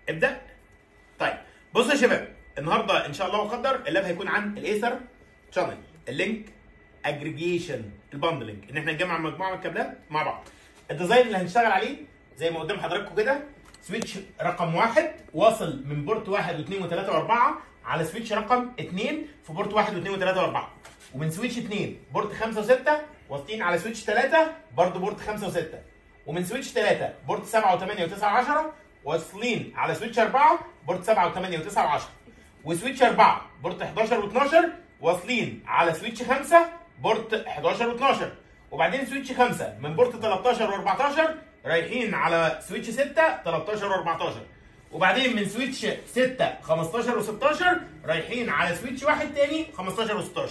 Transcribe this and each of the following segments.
ابدا طيب بصوا يا شباب النهارده ان شاء الله وقدر اللاب هيكون عن الايثر شانل اللينك اجريجيشن الباندلنج ان احنا نجمع مجموعه من الكابلات مع بعض الديزاين اللي هنشتغل عليه زي ما قدام حضراتكم كده سويتش رقم واحد واصل من بورت واحد واثنين وثلاثه واربعه على سويتش رقم اثنين في بورت واحد واثنين وثلاثه واربعه ومن سويتش اثنين بورت خمسه وسته واصلين على سويتش ثلاثه برضه بورت خمسه وسته ومن سويتش ثلاثه بورت سبعه وثمانيه وتسعه وعشره واصلين على سويتش اربعه بورت سبعه وثمانيه وتسعه وعشره وسويتش 4 بورت 11 و12 واصلين على سويتش 5 بورت 11 و12 وبعدين سويتش 5 من بورت 13 و14 رايحين على سويتش 6 13 و14 وبعدين من سويتش 6 15 و16 رايحين على سويتش واحد تاني 15 و16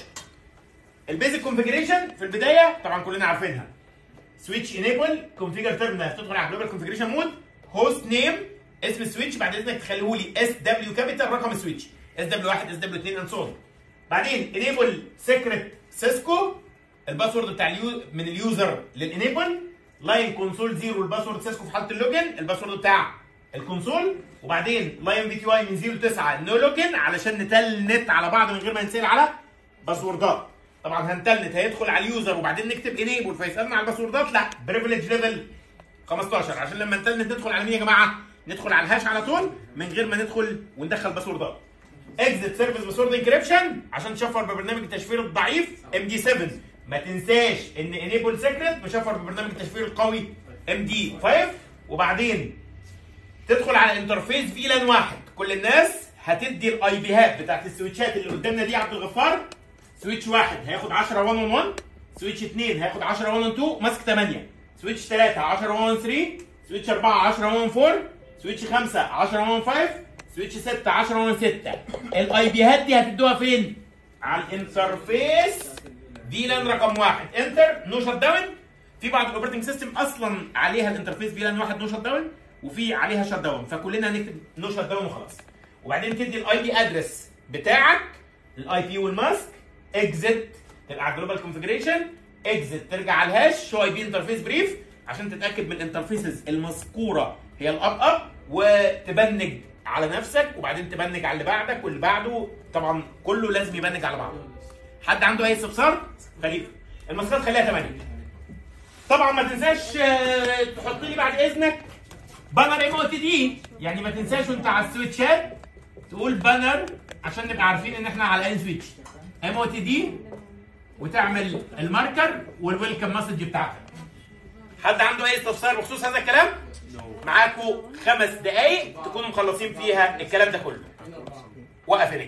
البيزك كونفيجريشن في البدايه طبعا كلنا عارفينها سويتش انيبل كونفيجر تيرمينال تدخل على جلوبال كونفيجريشن مود هوست نيم اسم السويتش بعد اذنك تخليه لي اس دبليو كابيتال رقم السويتش اس دبليو 1 اس دبليو 2 اند سو بعدين انيبل سيكريت سيسكو الباسورد بتاع اليو من اليوزر للانيبل لاين كونسول زيرو الباسورد سيسكو في حاله اللوجن الباسورد بتاع الكونسول وبعدين لاين في تي واي من 0 ل 9 نو لوجن علشان نتلنت على بعض من غير ما نسال على باسوردات طبعا هنتلنت هيدخل على اليوزر وبعدين نكتب انيبل فيسالنا على الباسوردات لا بريفليج ليفل 15 عشان لما نتلنت ندخل على مين يا جماعه؟ ندخل على الهاش على طول من غير ما ندخل وندخل باسوردات اكزit سيرفيس باسورد انكريبشن عشان تشفر ببرنامج التشفير الضعيف ام دي 7 ما تنساش ان انيبل سيكريت مشفر ببرنامج التشفير القوي ام دي 5 وبعدين تدخل على انترفيس فيلان واحد كل الناس هتدي الاي بيهات بتاعت السويتشات اللي قدامنا دي يا عبد الغفار سويتش واحد هياخد 10 1 1 1 سويتش 2 هياخد 10 1 2 ماسك 8 سويتش 3 10 1 3 سويتش 4 10 1 4 سويتش 5 10 1 5 سويتش 6 10 1 6 الاي بيهات دي هتدوها فين؟ على الانترفيس فيلان رقم واحد انتر نو شت داون في بعض الاوبريتنج سيستم اصلا عليها الانترفيس فيلان واحد نو شت داون وفي عليها شت داون فكلنا هنكتب نو شت داون وخلاص وبعدين تدي الاي بي ادرس بتاعك الاي بي والماسك اكزت تبقى على الجلوبال كونفجريشن اكزت ترجع على الهاش شو اي بي انترفيس بريف عشان تتاكد من الانترفيسز المذكوره هي الاب اب وتبنج على نفسك وبعدين تبنج على اللي بعدك واللي بعده طبعا كله لازم يبنج على بعضه حد عنده اي استفسار خليفه المسافات خليها 8 طبعا ما تنساش آه، تحط لي بعد اذنك بانر ام او تي دي يعني ما تنساش وانت على السويتشات تقول بانر عشان نبقى عارفين ان احنا على اي سويتش ام او تي دي وتعمل الماركر والويلكم مسج بتاعتك حد عنده اي استفسار بخصوص هذا الكلام معاكم خمس دقايق تكونوا مخلصين فيها الكلام ده كله وقف هناك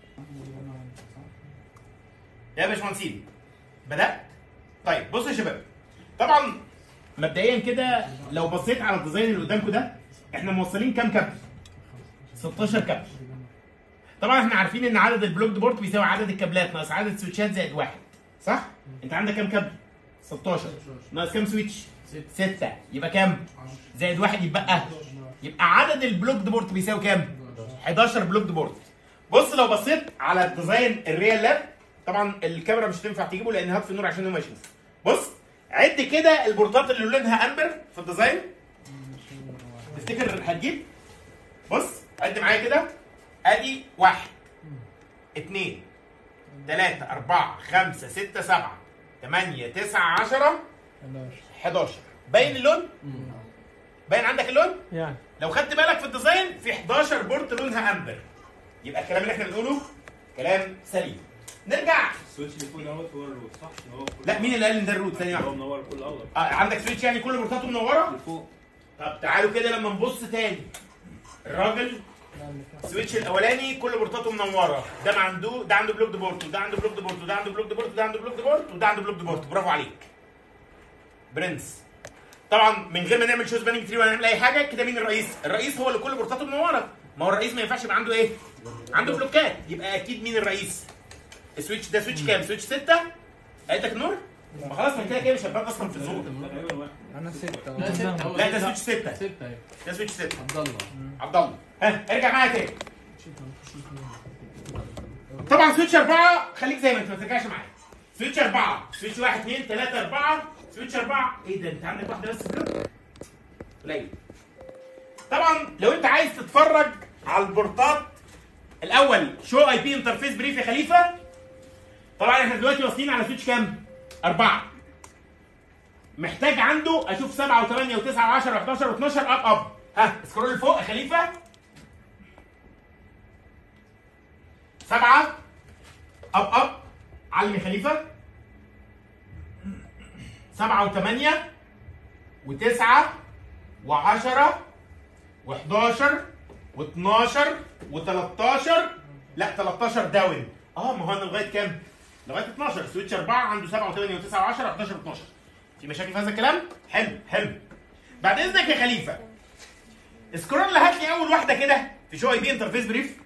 يا باشمهندسين بدات طيب بصوا يا شباب طبعا مبدئيا كده لو بصيت على الديزاين اللي قدامكم ده احنا موصلين كام كابل 16 كابل طبعا احنا عارفين ان عدد البلوك بورت بيساوي عدد الكابلات ناقص عدد سويتشات زائد واحد صح انت عندك كام كابل 16 ناقص كام سويتش 6 يبقى كام زائد واحد يبقى يبقى عدد البلوك بورت بيساوي كام 11 بلوك بورت بص لو بصيت على الديزاين الريال لاب طبعا الكاميرا مش هتنفع تجيبه لان هطفي النور عشان هو ما يشوف بص عد كده البورتات اللي لونها امبر في الديزاين تفتكر هتجيب بص عد معايا كده ادي واحد اثنين ثلاثة أربعة خمسة ستة سبعة ثمانية تسعة عشرة 11 باين اللون؟ باين عندك اللون؟ يعني لو خدت بالك في الديزاين في 11 بورت لونها امبر يبقى الكلام اللي احنا بنقوله كلام سليم نرجع السويتش اللي فوق دوت هو الروت صح؟ اللي هو كل لا مين اللي قال ان ده الروت ثانيه هو واحده منور كل الاوضه آه عندك سويتش يعني كل بورتاته منوره اللي فوق طب تعالوا كده لما نبص تاني الراجل السويتش الاولاني كل بورتاته منوره ده ما عنده ده عنده بلوك بورت وده عنده بلوك بورت وده عنده بلوك بورت وده عنده بلوك بورت وده عنده بلوك بورت برافو عليك برنس طبعا من غير ما نعمل شوز باننج تري ولا نعمل اي حاجه كده مين الرئيس؟ الرئيس هو اللي كل بورتاته منوره ما هو الرئيس ما ينفعش يبقى عنده ايه؟ عنده بلوكات يبقى اكيد مين الرئيس؟ السويتش ده سويتش كام؟ سويتش 6 قالت لك نور؟ ما خلاص ما كده كده مش هتبان اصلا في الزور تقريبا واحد انا ستة لا ستة هو لا ده سويتش 6 ستة اهي ده سويتش 6 عبد الله عبد الله ها ارجع معايا تاني طبعا سويتش 4 خليك زي ما انت ما ترجعش معايا سويتش 4 سويتش 1 2 3 4 سويتش 4 ايه ده انت عندك واحده بس بلوك قليل طبعا لو انت عايز تتفرج على البورتات الاول شو اي بي انترفيس بريف يا خليفه طبعا احنا دلوقتي واصلين على سويتش كام؟ أربعة محتاج عنده اشوف 7 و8 و9 و10 و11 و12 اب اب ها سكرول لفوق يا خليفه سبعة اب اب علم يا خليفه سبعة وثمانية وتسعة وعشرة وحداشر واتناشر وتلاتاشر لا 13 داون اه ما هو انا لغايه كام؟ لغايه 12 سويتش 4 عنده 7 و8 و9 و10 و11 و12 في مشاكل في هذا الكلام؟ حلو حلو بعد اذنك يا خليفه سكرول هات لي اول واحده كده في شو اي بي انترفيس بريف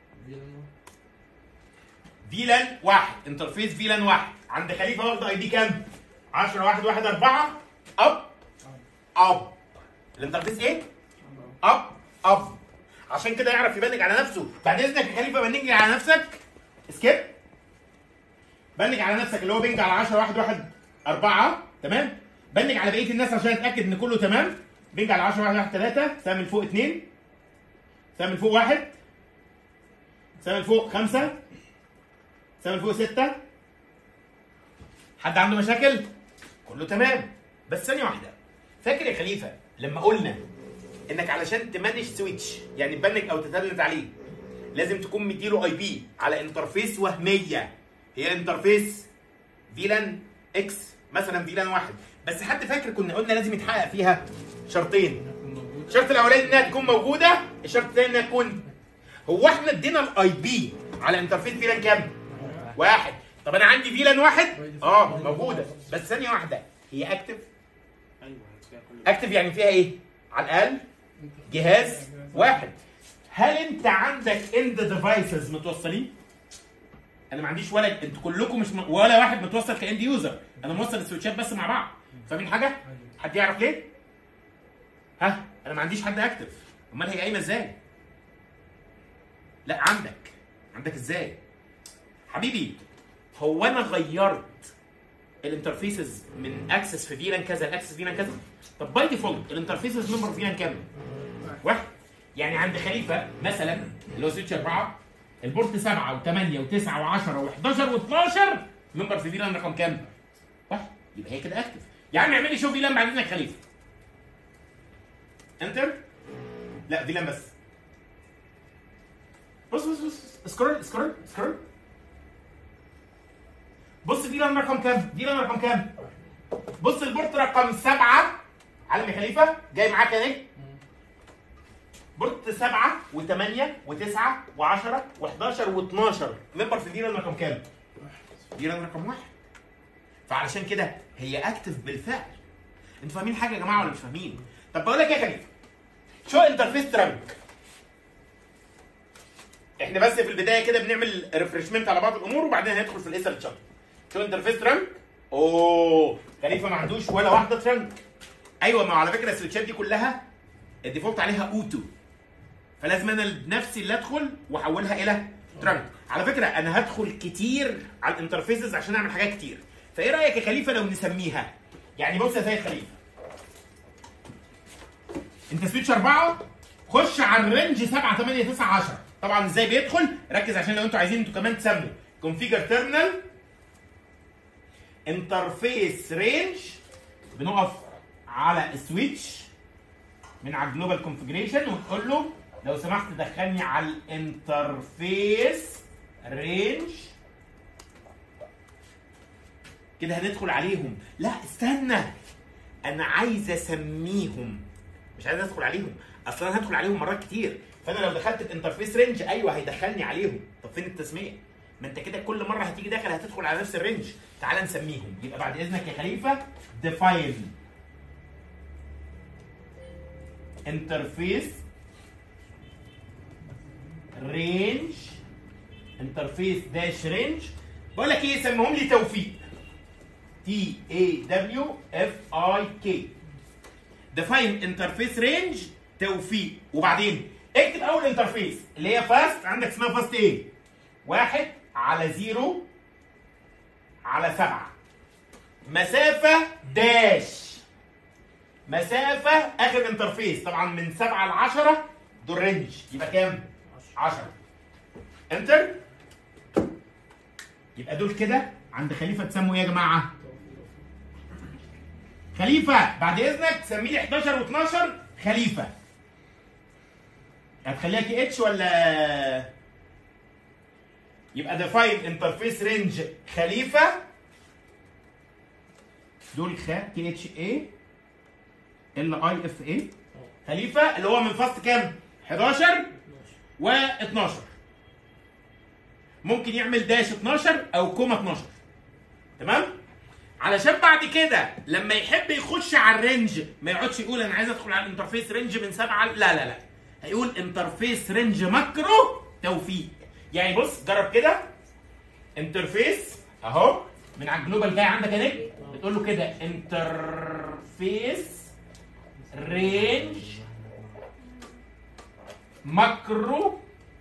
فيلان واحد انترفيس فيلان واحد عند خليفه واخده اي دي كام؟ 10 1 1 4 اب اب الانترفيس ايه؟ اب اب عشان كده يعرف يبنج على نفسه بعد اذنك يا خليفه بنج على نفسك سكيب بنج على نفسك اللي هو بنج على 10 1 1 4 تمام بنج على بقيه الناس عشان اتاكد ان كله تمام بنج على 10 1 1 3 سامل فوق 2 سامل فوق 1 سامل فوق 5 سامل فوق 6 حد عنده مشاكل؟ كله تمام بس ثانية واحدة فاكر يا خليفة لما قلنا انك علشان تمانج سويتش يعني تبنج او تتلت عليه لازم تكون مديله اي بي على انترفيس وهمية هي انترفيس فيلان اكس مثلا فيلان واحد بس حد فاكر كنا قلنا لازم يتحقق فيها شرطين الشرط الاولاني انها تكون موجودة الشرط الثاني انها تكون هو احنا ادينا الاي بي على انترفيس فيلان كام؟ واحد طب انا عندي فيلان واحد اه موجوده بس ثانيه واحده هي اكتف ايوه هتلاقي كل اكتف يعني فيها ايه على الاقل جهاز واحد هل انت عندك اند ديفايسز متوصلين انا ما عنديش ولا انتوا كلكم مش م... ولا واحد متوصل كاند يوزر انا موصل السويتشات بس مع بعض فاهمين حاجه حد يعرف ليه ها انا ما عنديش حد اكتف امال هي قايمه ازاي لا عندك عندك ازاي حبيبي هو انا غيرت الانترفيسز من اكسس في فيلان كذا لاكسس فيلان كذا طب باي ديفولت الانترفيسز نمبر فيلان كام؟ واحد يعني عند خليفه مثلا اللي هو سويتش 4 البورت 7 و8 و9 و10 و11 و12 نمبر في فيلان رقم كام؟ واحد يبقى هي كده اكتف يا عم اعمل لي شو فيلان بعد اذنك خليفه انتر لا فيلان بس بص بص بص سكرول سكرول سكرول بص دي لما رقم كام؟ دي لما رقم كام؟ بص البورت رقم سبعة علم يا خليفة جاي معاك اهي بورت سبعة وثمانية وتسعة وعشرة و11 و12 ممبر في دي رقم كام؟ دي رقم واحد فعلشان كده هي اكتف بالفعل انتوا فاهمين حاجة يا جماعة ولا مش فاهمين؟ طب بقول لك ايه يا خليفة؟ شو انترفيس ترانك؟ احنا بس في البدايه كده بنعمل ريفرشمنت على بعض الامور وبعدين هندخل في الايثر تشانل شو انترفيس ترانك اوه خليفه ما عندوش ولا واحده ترانك ايوه ما على فكره السويتشات دي كلها الديفولت عليها اوتو فلازم انا بنفسي اللي ادخل واحولها الى ترانك على فكره انا هدخل كتير على الانترفيسز عشان اعمل حاجات كتير فايه رايك يا خليفه لو نسميها يعني بص يا سيد خليفه انت سويتش اربعه خش على الرينج 7 8 9 10 طبعا ازاي بيدخل ركز عشان لو انتوا عايزين انتوا كمان تسموا كونفيجر تيرمينال انترفيس رينج بنقف على السويتش من على الجلوبال كونفيجريشن وتقول له لو سمحت دخلني على الانترفيس رينج كده هندخل عليهم لا استنى انا عايز اسميهم مش عايز ادخل عليهم اصلا انا هدخل عليهم مرات كتير فانا لو دخلت الانترفيس رينج ايوه هيدخلني عليهم طب فين التسميه ما انت كده كل مره هتيجي داخل هتدخل على نفس الرينج تعال نسميهم يبقى بعد اذنك يا خليفه ديفاين انترفيس رينج انترفيس داش رينج بقول لك ايه سميهم لي توفيق تي اي دبليو اف اي كي ديفاين انترفيس رينج توفيق وبعدين اكتب اول انترفيس اللي هي فاست عندك اسمها فاست ايه؟ واحد على زيرو على سبعة مسافة داش مسافه اخر انترفيس طبعا من 7 ل 10 دول رينج يبقى كام 10 انتر يبقى دول كده عند خليفه تسموا ايه يا جماعه خليفه بعد اذنك تسمي لي 11 و12 خليفه هتخليها كي اتش ولا يبقى ديفاين انترفيس رينج خليفه دول خ كي اتش اي ال اي اف اي خليفه اللي هو من فصل كام 11 و12 ممكن يعمل داش 12 او كوما 12 تمام علشان بعد كده لما يحب يخش على الرينج ما يقعدش يقول انا عايز ادخل على الانترفيس رينج من 7 لا لا لا هيقول انترفيس رينج ماكرو توفيق يعني بص جرب كده انترفيس اهو من على الجلوبال جاي عندك يا نجم بتقول له كده انترفيس رينج ماكرو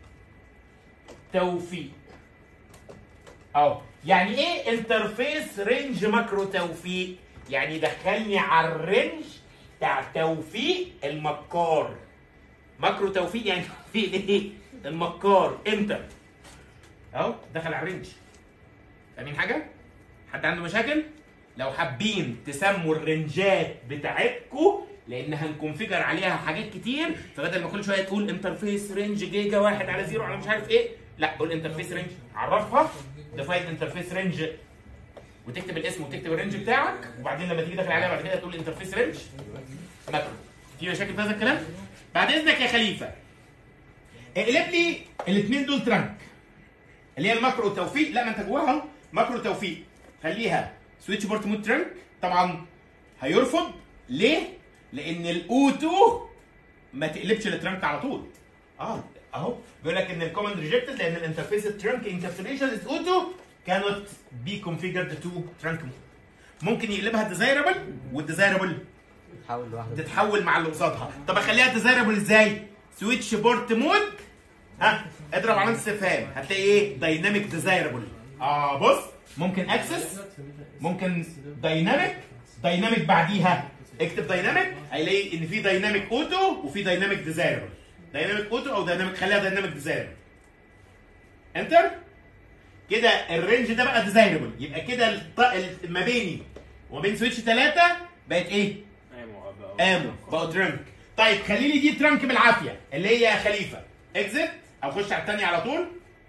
توفيق اهو يعني ايه انترفيس رينج ماكرو توفيق يعني دخلني على الرينج بتاع توفيق المكار ماكرو توفيق يعني توفيق ايه المكار انتر اهو دخل على الرينج فاهمين حاجه حد عنده مشاكل لو حابين تسموا الرنجات بتاعتكم لان هنكونفيجر عليها حاجات كتير فبدل ما كل شويه تقول انترفيس رينج جيجا واحد على زيرو على مش عارف ايه لا قول انترفيس رينج عرفها ديفاين انترفيس رينج وتكتب الاسم وتكتب الرينج بتاعك وبعدين لما تيجي داخل عليها بعد كده تقول انترفيس رينج ماكرو في مشاكل في هذا الكلام بعد اذنك يا خليفه اقلب لي الاثنين دول ترانك اللي هي الماكرو توفيق لا ما انت جواها اهو ماكرو توفيق خليها سويتش بورت مود ترانك طبعا هيرفض ليه؟ لان الاوتو ما تقلبش الترانك على طول اه اهو بيقول لك ان الكوماند ريجكتد لان الانترفيس ترانك انكابسوليشن از اوتو كانت بي كونفيجرد تو ترانك مود ممكن يقلبها ديزايربل والديزايربل حاول لوحده تتحول مع اللي قصادها طب اخليها ديزايربل ازاي سويتش بورت مود ها اضرب علامه استفهام هتلاقي ايه دايناميك ديزايربل اه بص ممكن اكسس ممكن دايناميك دايناميك بعديها اكتب دايناميك هيلاقي ان في دايناميك اوتو وفي دايناميك ديزايربل دايناميك اوتو او دايناميك خليها دايناميك ديزايربل انتر كده الرينج ده بقى ديزايربل يبقى كده الط- ما بيني وما بين سويتش 3 بقت ايه امو بقوا ترنك طيب خلي لي دي ترنك بالعافيه اللي هي خليفه اكزت او خش على الثانيه على طول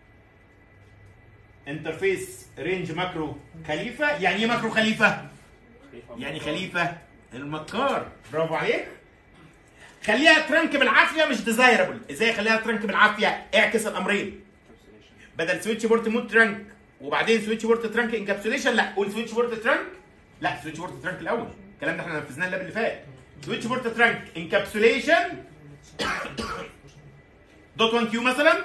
انترفيس رينج ماكرو خليفه يعني ايه ماكرو خليفه يعني خليفه المكار برافو عليك خليها ترنك بالعافيه مش ديزايربل ازاي اخليها ترنك بالعافيه اعكس الامرين بدل سويتش بورت مود ترنك وبعدين سويتش بورت ترنك انكابسوليشن لا قول سويتش بورت ترنك لا سويتش بورت ترنك الاول الكلام ده احنا نفذناه اللاب اللي فات سويتش بورت ترنك انكابسوليشن دوت 1 كيو مثلا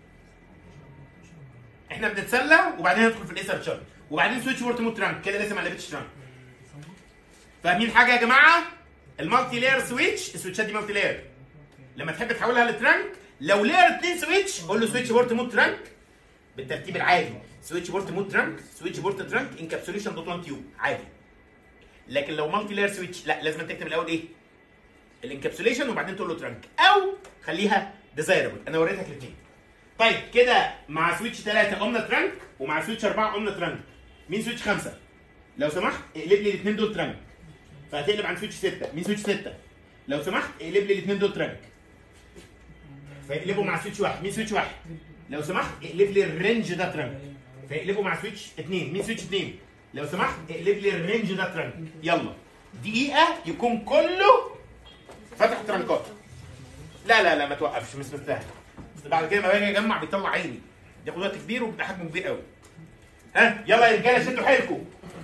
احنا بنتسلى وبعدين ندخل في الايثر شارت وبعدين سويتش بورت مود ترانك كده لسه ما قلبتش ترانك فاهمين حاجه يا جماعه المالتي لاير سويتش السويتشات دي مالتي لاير لما تحب تحولها لترانك لو لاير 2 سويتش قول له سويتش بورت مود ترانك بالترتيب العادي سويتش بورت مود ترانك سويتش بورت ترانك انكابسوليشن دوت 1 كيو عادي لكن لو مالتي لاير سويتش لا لازم تكتب الاول ايه الانكابسوليشن وبعدين تقول له ترانك او خليها ديزايربل انا وريتك الاثنين طيب كده مع سويتش 3 قمنا ترانك ومع سويتش 4 قمنا ترانك مين سويتش 5 لو سمحت اقلب لي الاثنين دول ترانك فهتقلب عن سويتش 6 مين سويتش 6 لو سمحت اقلب لي الاثنين دول ترانك فيقلبوا مع سويتش 1 مين سويتش 1 لو سمحت اقلب لي الرينج ده ترانك فيقلبوا مع سويتش 2 مين سويتش 2 لو سمحت اقلب لي الرينج ده ترانك يلا دقيقه يكون كله فتح ترانكات لا لا لا ما توقفش مش مستاهل بس بعد كده ما باجي اجمع بيطلع عيني ياخد وقت كبير وبيبقى حجمه كبير قوي ها يلا يا رجاله شدوا حيلكم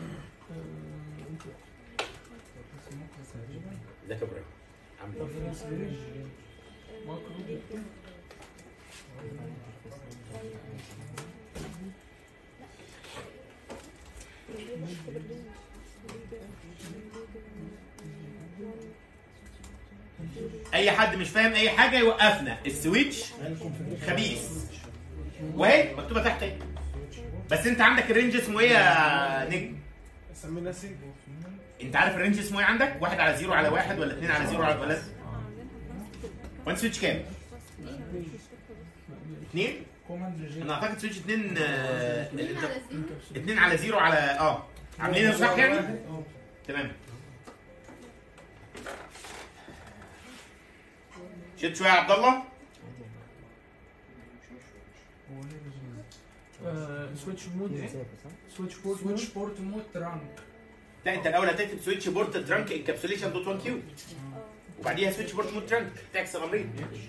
ازيك يا ابراهيم عامل ايه اي حد مش فاهم اي حاجه يوقفنا السويتش خبيث وهي مكتوبه تحت اهي بس انت عندك الرينج اسمه ايه يا نجم سمينا سي انت عارف الرينج اسمه ايه عندك؟ واحد على زيرو على واحد ولا اثنين على زيرو على ولا وان سويتش كام؟ اثنين؟ انا اعتقد سويتش اثنين آه، اتنين على زيرو اثنين على زيرو على اه عاملينه صح يعني؟ تمام شد شويه يا عبد الله سويتش مود ايه؟ سويتش بورت سويتش بورت مود ترانك لا انت الاول هتكتب سويتش بورت ترانك انكابسوليشن دوت 1 كيو وبعديها سويتش بورت مود ترانك تعكس الامرين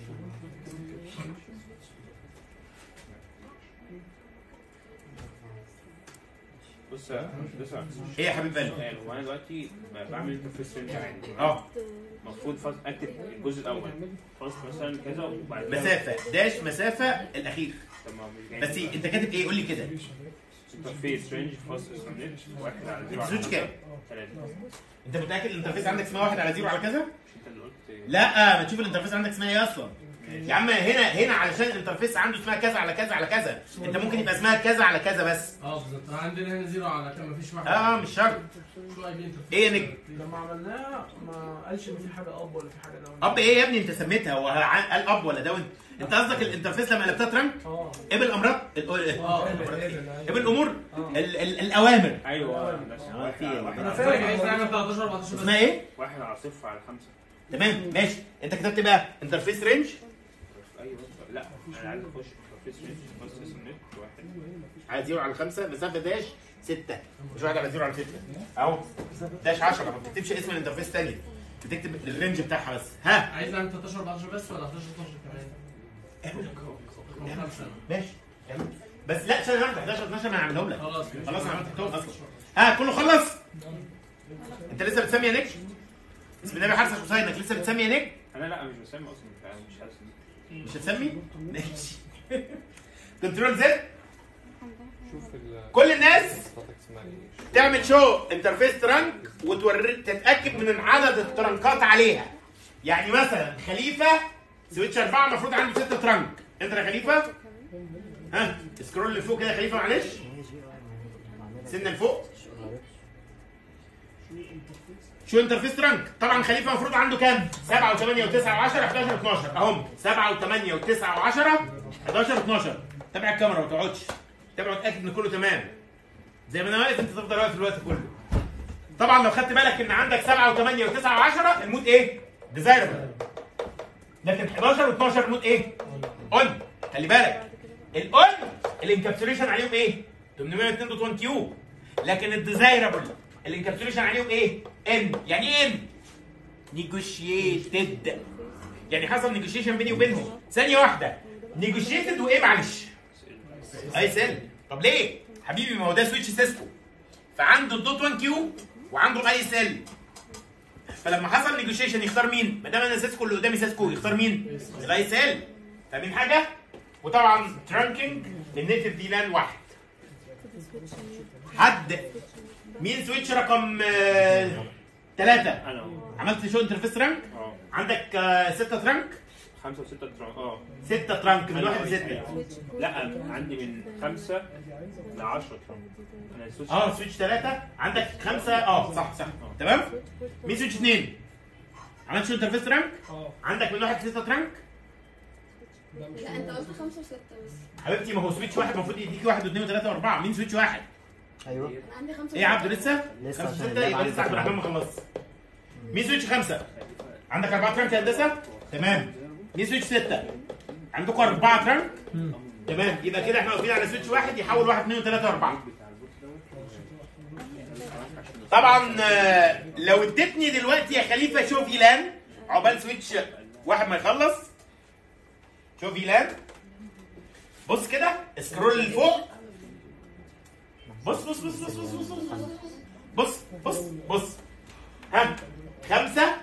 بص يا بص يا ايه يا حبيب قلبي؟ يعني هو انا دلوقتي ب- بعمل انترفيس رينج عادي اه المفروض فاز اكتب الجزء الاول فاست مثلا كذا وبعد كده مسافه داش مسافه الاخير طب ما هو مش جاي بس انت كاتب ايه قول لي كده انترفيس رينج فاست اسمنت واحد على زيرو انت سويتش كام؟ ثلاثة انت متاكد الانترفيس عندك اسمها واحد على زيرو على كذا؟ مش انت اللي قلت لا ما تشوف الانترفيس عندك اسمها ايه اصلا يا عم هنا هنا علشان الانترفيس عنده اسمها كذا على كذا على كذا انت ممكن يبقى اسمها كذا على كذا بس اه بالظبط عندنا هنا زيرو على كام مفيش واحد اه مش شرط شو اي بي ايه يا نجم لما عملناها ما قالش ان في حاجه اب ولا في حاجه داون اب ايه يا ابني انت سميتها هو قال اب ولا داون انت قصدك الانترفيس لما قلبتها ترانك اه ايه بالامراض ال- اه ايه بالامور ال- ال- الاوامر ايوه بس واحد على واحد انا على- فاهم. عايز نعمل 13 14 بس اسمها ايه واحد على صفر على خمسة تمام ماشي انت كتبت بقى انترفيس رينج ايوه لا انا عايز اخش انترفيس رينج فاست اسمنت واحد على زيرو على خمسة مسافة داش ستة مش واحد على زيرو على ستة اهو داش 10 ما بتكتبش اسم الانترفيس تاني بتكتب الرينج بتاعها بس ها عايز نعمل 13 14 بس ولا 11 12 كمان؟ خمسة. ماشي يلا. بس لا ثانية واحدة 11 12 انا هعملهم لك خلاص خلاص انا عملت التوم اصلا ها كله خلص انت لسه بتسمي يا نجم بسم الله حارسك حسينك لسه بتسمي يا نجم انا لا مش بسمي اصلا فاهم مش حاسس مش هتسمي ماشي كنترول زد شوف ال كل الناس صفاتك اسمها ايه تعمل شو انترفيس ترانك وتوري تتاكد من عدد الترنكات عليها يعني مثلا خليفه سويتش اربعه المفروض عنده ستة ترانك انت يا خليفه ها سكرول لفوق كده يا خليفه معلش سنه لفوق شو انترفيس ترانك طبعا خليفه المفروض عنده كام 7 و8 و9 و10 11 و12 اهم 7 و8 و9 و10 11 و12 تابع الكاميرا ما تقعدش تابع وتاكد ان كله تمام زي ما انا واقف انت تفضل واقف الوقت كله طبعا لو خدت بالك ان عندك 7 و8 و9 و10 المود ايه ديزايربل لكن 11 و12 المود ايه اون خلي بالك الاون الانكابسوليشن عليهم ايه 802.1 كيو لكن الديزايربل الانكابسوليشن عليهم ايه ان يعني ايه ان نيجوشيتد يعني حصل نيجوشيشن بيني وبينهم ثانيه واحده نيجوشيتد وايه معلش اي سيل طب ليه حبيبي ما هو ده سويتش سيسكو فعنده الدوت 1 كيو وعنده الاي سيل فلما حصل نيجوشيشن يختار مين ما دام انا سيسكو اللي قدامي سيسكو يختار مين الاي سيل فاهمين حاجه وطبعا ترانكينج للنيتف دي لان واحد حد مين سويتش رقم ثلاثة انا اهو عملت شو انترفيس ترانك اه عندك آه، ستة ترانك خمسة وستة ترا- اه ستة ترانك من أنا واحد أهو. لستة لا عندي من خمسة ل 10 انا سويتش اه سويتش ثلاثة عندك خمسة اه صح صح تمام مين سويتش اثنين عملت شو انترفيس ترانك اه عندك من واحد لستة ترانك لا انت قلت خمسة وستة بس حبيبتي ما هو سويتش واحد المفروض يديك واحد واثنين وثلاثة واربعة مين سويتش واحد ايوه انا عندي خمسة ايه يا عبدو لسه لسه خمسة عشان ستة اللعبة يبقى عايزة لسه عبد الرحمن ما خلص مين سويتش خمسة عندك أربعة ترانك يا هندسة تمام مين سويتش ستة عندكم أربعة ترانك تمام يبقى كده احنا واقفين على سويتش واحد يحول واحد اثنين وثلاثة وأربعة طبعا آه، لو اديتني دلوقتي يا خليفه شو فيلان عقبال سويتش واحد ما يخلص شو فيلان بص كده اسكرول لفوق بص بص بص بص بص بص بص بص بص بص ها خمسة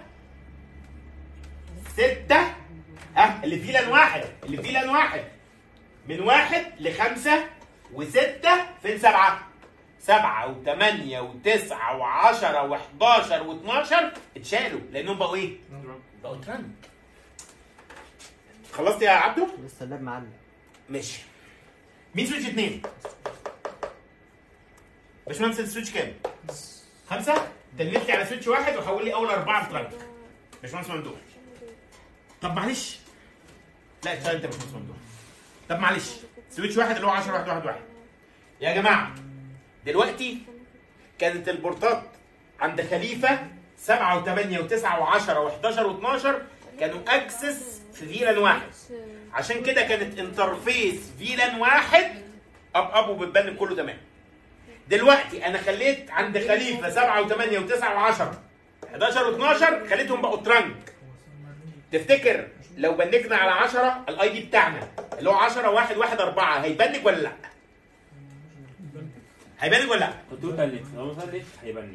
ستة ها اللي فيه لان واحد اللي فيه لان واحد من واحد لخمسة وستة فين سبعة؟ سبعة وثمانية وتسعة وعشرة وحداشر واتناشر اتشالوا لأنهم بقوا إيه؟ بقوا ترند خلصت يا عبدو؟ لسه اللاب معلق ماشي مين سويتش اتنين؟ باشمهندس السويتش كام؟ خمسة؟ تلميذ لي على سويتش واحد وحول لي اول اربعه ترانك باشمهندس ممدوح طب معلش لا اشتغل انت يا باشمهندس ممدوح طب معلش سويتش واحد اللي هو 10 1 1 1 يا جماعه دلوقتي كانت البورتات عند خليفه 7 و8 و9 و10 و11 و12 كانوا اكسس في فيلان واحد عشان كده كانت انترفيس فيلان واحد اب اب وبتبان كله تمام دلوقتي انا خليت عند خليفه 7 و8 و9 و10 11 و12 خليتهم بقوا ترانك تفتكر لو بنجنا على 10 الاي دي بتاعنا اللي هو 10 1 1 4 هيبنج ولا لا؟ هيبنج ولا لا؟ قلت له تلت لو تلت هيبني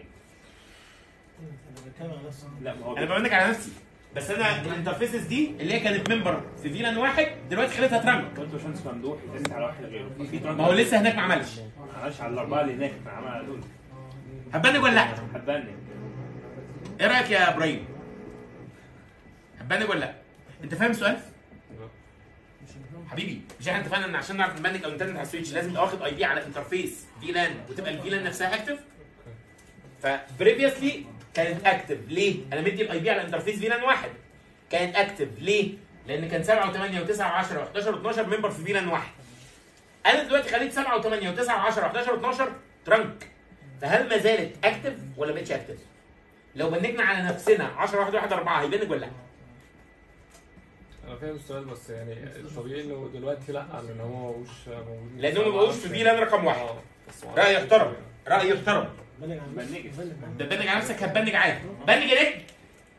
لا ما هو انا ببنج على نفسي بس انا الانترفيسز دي اللي هي كانت ممبر في فيلان واحد دلوقتي خليتها ترانك قلت له شمس ممدوح يتست على واحد غيره ففي ترانك ما هو لسه هناك ما عملش ما عملش على الاربعه اللي هناك كان عمل على دول هتبنج ولا لا؟ هتبني ايه رايك يا ابراهيم؟ هتبنج ولا لا؟ انت فاهم السؤال؟ لا. حبيبي مش احنا اتفقنا ان عشان نعرف نبنج او نتنت على السويتش لازم تبقى واخد اي بي على انترفيس فيلان وتبقى الفيلان نفسها اكتف فبريفيسلي كانت اكتف ليه؟ انا مدي الاي بي على انترفيس فيلان واحد كانت اكتف ليه؟ لان كان 7 و8 و9 و10 و11 و12 ممبر في فيلان واحد انا دلوقتي خليت 7 و8 و9 و10 و11 و12 ترانك فهل ما زالت اكتف ولا بقتش اكتف؟ لو بنجنا على نفسنا 10 1 1 4 هيبنج ولا لا؟ انا فاهم السؤال بس يعني الطبيعي انه دلوقتي لا لان هو ما بقوش موجود لانه ما بقوش في فيلان رقم واحد اه بس ما راي أعرفش. يحترم راي يحترم بنجت ده بنج على نفسك هتبنج عادي بنج يا نجم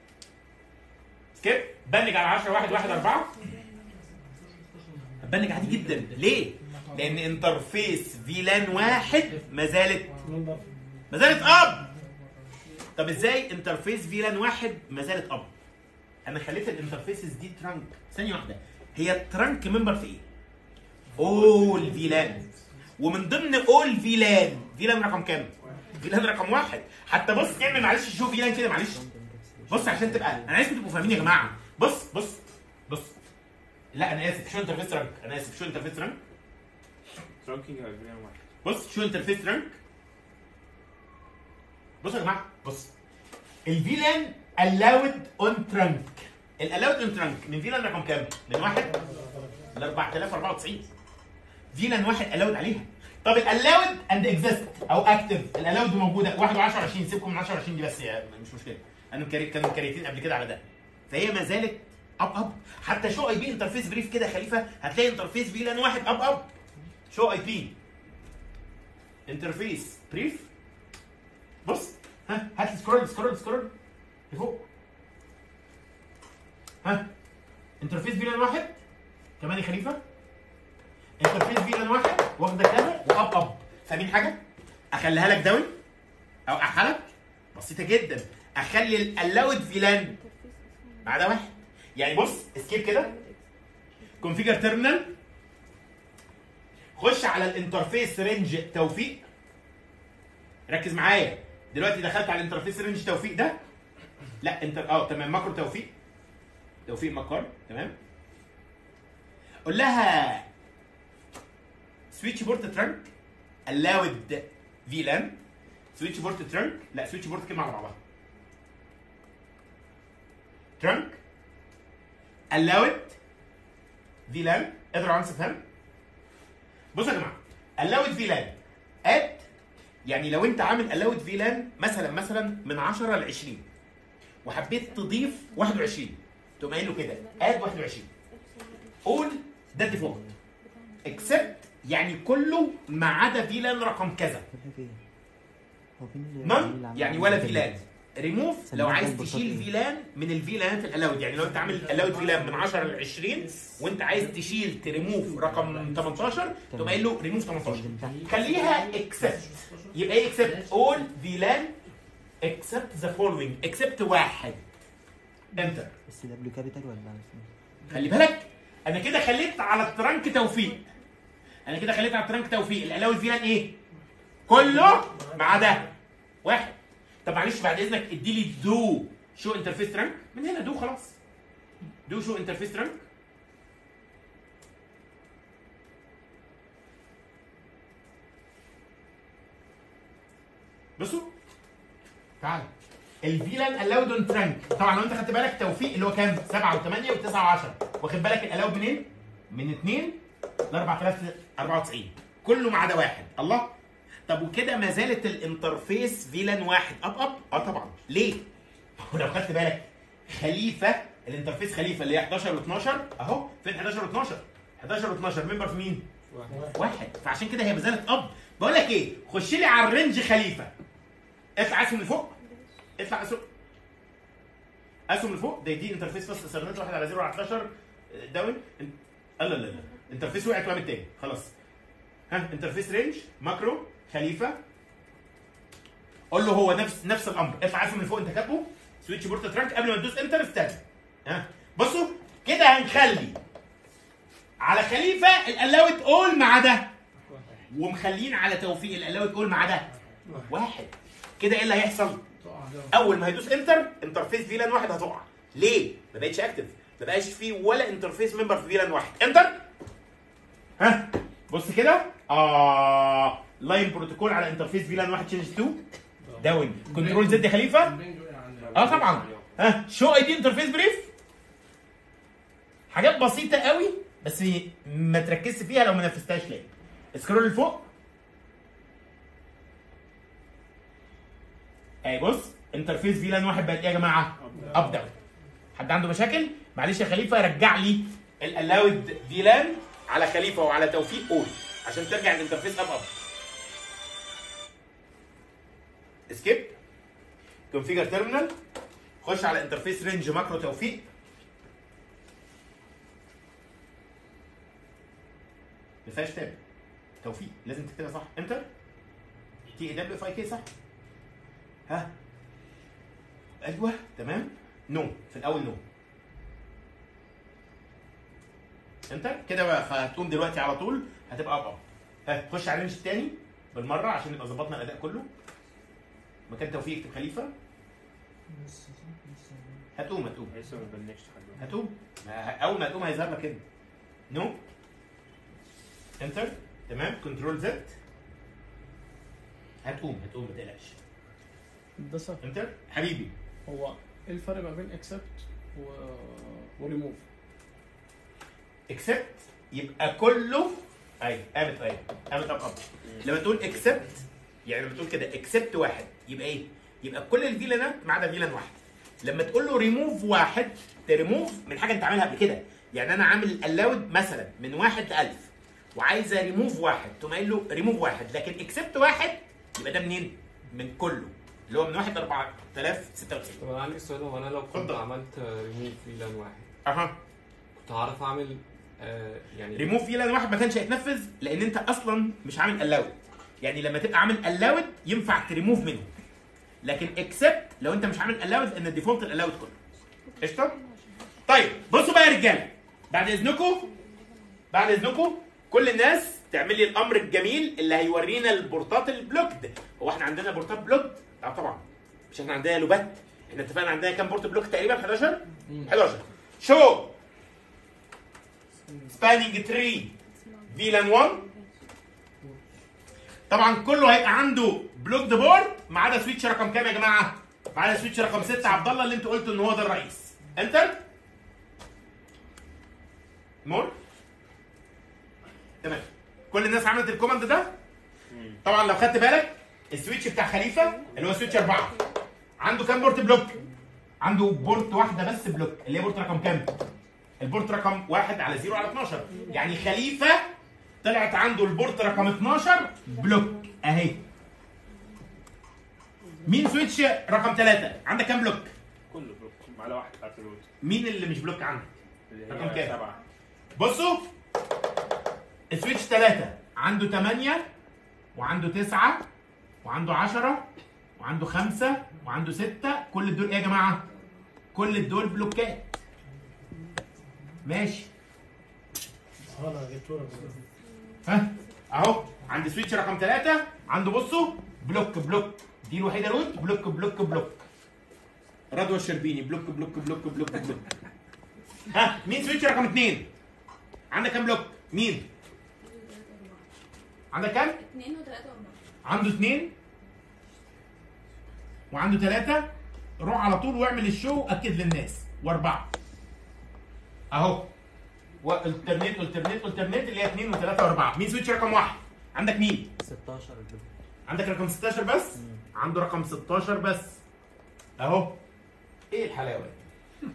سكيب بنج على 10 1 1 4 هتبنج عادي جدا ليه؟ لان انترفيس فيلان واحد ما زالت ما زالت اب طب ازاي انترفيس فيلان واحد ما زالت اب؟ انا خليت الانترفيسز دي ترانك ثانيه واحده هي ترانك ممبر في ايه؟ اول فيلان ومن ضمن اول فيلان فيلان رقم كام؟ فيلان رقم واحد حتى بص اعمل معلش شوف فيلان كده معلش بص عشان تبقى انا عايزكم تبقوا فاهمين يا جماعه بص بص بص لا انا اسف شو انترفيس رانك انا اسف شو انترفيس رانك ترانكينج على الفيلان واحد بص شو انترفيس رانك بص يا جماعه بص الفيلان allowed on trunk الالاود اون ترانك من فيلان رقم كام؟ من واحد ل 4094 فيلان واحد الاود عليها طب الالاود اند اكزيست او اكتف الالاود موجوده 1 و 10 20 سيبكم من 10 20 دي بس يا- مش مشكله انا مكري- كانوا مكريتين قبل كده على ده فهي ما زالت اب اب حتى شو اي بي انترفيس بريف كده يا خليفه هتلاقي انترفيس فيلان واحد اب اب شو اي بي انترفيس بريف بص ها هات لي سكرول سكرول سكرول لفوق ها انترفيس فيلان واحد كمان يا خليفه انترفيس فيلان واحد واخده كذا واب اب فاهمين حاجه؟ اخليها لك داون او احلك بسيطه جدا اخلي الالاود فيلان مع ده واحد يعني بص اسكيب كده كونفيجر تيرمينال خش على الانترفيس رينج توفيق ركز معايا دلوقتي دخلت على الانترفيس رينج توفيق ده لا انت اه تمام ماكرو توفيق توفيق مكار تمام قول لها سويتش بورت ترانك allowed VLAN سويتش بورت ترانك لا سويتش بورت كلمه على بعضها ترانك allowed VLAN قدروا عنصر فهم بصوا يا جماعه allowed VLAN add يعني لو انت عامل allowed VLAN مثلا مثلا من 10 ل 20 وحبيت تضيف 21 تقوم قايل له كده اد 21 قول ده الديفولت اكسبت يعني كله ما عدا فيلان رقم كذا نون يعني ولا فيلان ريموف لو عايز تشيل فيلان من الفيلانات الالاود يعني لو انت عامل الاود فيلان من 10 ل 20 وانت عايز تشيل تريموف رقم 18 تقوم قايل له ريموف 18 خليها اكسبت يبقى ايه اكسبت اول فيلان اكسبت ذا فولوينج اكسبت واحد انتر بس دبليو كابيتال ولا اسمه خلي بالك انا كده خليت على الترانك توفيق انا كده خليت على الترانك توفيق الالاوي فيلان ايه كله ما عدا واحد طب معلش بعد اذنك ادي لي دو شو انترفيس ترانك من هنا دو خلاص دو شو انترفيس ترانك بصوا تعال الفيلان الاود اون ترانك طبعا لو انت خدت بالك توفيق اللي هو كام 7 و8 و9 و10 واخد بالك الاود منين من 2 ل 4094 كله ما عدا واحد الله طب وكده ما زالت الانترفيس فيلان واحد اب اب اه طبعا ليه لو خدت بالك خليفه الانترفيس خليفه اللي هي 11 و12 اهو فين 11 و12 11 و12 ممبر في مين واحد فعشان كده هي ما زالت اب بقول لك ايه خش لي على الرينج خليفه اطلع اسهم لفوق اطلع اسهم اسهم لفوق ده دي انترفيس بس اثرنت واحد على 0 على 11 داون لا لا لا انترفيس وقعت وقامت تاني خلاص ها انترفيس رينج ماكرو خليفه قول له هو نفس نفس الامر اطلع اسهم لفوق انت كاتبه سويتش بورت ترانك قبل ما تدوس انتر استنى ها بصوا كده هنخلي على خليفه الالاوت اول ما عدا ومخلين على توفيق الالاوت اول ما عدا واحد كده ايه اللي هيحصل؟ تقع ده اول ما هيدوس انتر انترفيس فيلان واحد هتقع ليه؟ ما بقتش اكتف ما بقاش فيه ولا انترفيس ممبر في فيلان واحد انتر ها بص كده اه لاين بروتوكول على انترفيس فيلان واحد تشينج 2 داون كنترول زد خليفه البنج وقع عندنا. اه طبعا ها شو اي دي انترفيس بريف حاجات بسيطه قوي بس ما تركزش فيها لو ما نفذتهاش ليه سكرول لفوق اي بص انترفيس فيلان واحد بقت ايه يا جماعه اب داون حد عنده مشاكل معلش يا خليفه رجع لي الالاود فيلان على خليفه وعلى توفيق قول عشان ترجع الانترفيس اب اب اسكيب كونفيجر تيرمينال خش على انترفيس رينج ماكرو توفيق ما فيهاش تاب توفيق لازم تكتبها صح انتر تي اي دبليو اف اي كي صح ها ايوه تمام نو في الاول نو انتر كده بقى هتقوم دلوقتي على طول هتبقى اب اب ها خش على الرينج التاني بالمره عشان نبقى ظبطنا الاداء كله مكان توفيق اكتب خليفه هتقوم هتقوم لسه ما بنكش حد هتقوم ما- اول ما تقوم هيظهر لك كده نو انتر تمام كنترول زد هتقوم هتقوم ما تقلقش هندسه انتر حبيبي هو ايه الفرق ما بين اكسبت و... وريموف؟ اكسبت يبقى كله ايوه قامت ايوه قامت اب اب لما تقول اكسبت يعني لما تقول كده اكسبت واحد يبقى ايه؟ يبقى كل الفيلانات ما عدا فيلان واحد لما تقول له ريموف واحد تريموف من حاجه انت عاملها قبل كده يعني انا عامل الاود مثلا من واحد ل 1000 وعايز ريموف واحد تقوم قايل له ريموف واحد لكن اكسبت واحد يبقى ده منين؟ من كله اللي هو من 1 ل 4096 طب انا عندي سؤال هو انا لو كنت اتفضل. عملت ريموف فيلان واحد اها كنت هعرف اعمل آه يعني ريموف فيلان واحد ما كانش هيتنفذ لان انت اصلا مش عامل الاود يعني لما تبقى عامل الاود ينفع تريموف منه لكن اكسبت لو انت مش عامل الاود لان الديفولت الاود كله قشطه طيب بصوا بقى يا رجاله بعد اذنكم بعد اذنكم كل الناس تعمل لي الامر الجميل اللي هيورينا البورتات البلوكد هو احنا عندنا بورتات بلوكد اه طبعا مش احنا عندنا لوبات احنا اتفقنا عندنا كام بورت بلوك تقريبا 11 11 شو سبانينج تري فيلان 1 طبعا كله هيبقى عنده بلوك ذا بورد ما عدا سويتش رقم كام يا جماعه؟ ما عدا سويتش رقم 6 عبد الله اللي انت قلت ان هو ده الرئيس انتر مور تمام كل الناس عملت الكوماند ده طبعا لو خدت بالك السويتش بتاع خليفه اللي هو سويتش 4 عنده كام بورت بلوك؟ عنده بورت واحده بس بلوك اللي هي بورت رقم كام؟ البورت رقم 1 على 0 على 12 يعني خليفه طلعت عنده البورت رقم 12 بلوك اهي مين سويتش رقم 3 عندك كام بلوك كله بلوك ما عدا واحد بتاعت الروت مين اللي مش بلوك عندك اللي رقم هي كام؟ سبعة بصوا السويتش 3 عنده 8 وعنده 9 وعنده 10 وعنده 5 وعنده 6 كل دول ايه يا جماعه كل دول بلوكات ماشي ها اهو عند سويتش رقم 3 عنده بصوا بلوك بلوك دي الوحيده روت بلوك بلوك بلوك رضوى الشربيني بلوك بلوك بلوك بلوك بلوك ها مين سويتش رقم 2 عندك كام بلوك مين عندك كام اثنين وثلاثة وأربعة عنده اثنين وعنده ثلاثه روح على طول واعمل الشو اكد للناس واربعه اهو والترنيت الترنيت الترنيت اللي هي 2 و3 و4 مين سويتش رقم واحد عندك مين 16 البلو. عندك رقم 16 بس عنده رقم 16 بس اهو ايه الحلاوه دي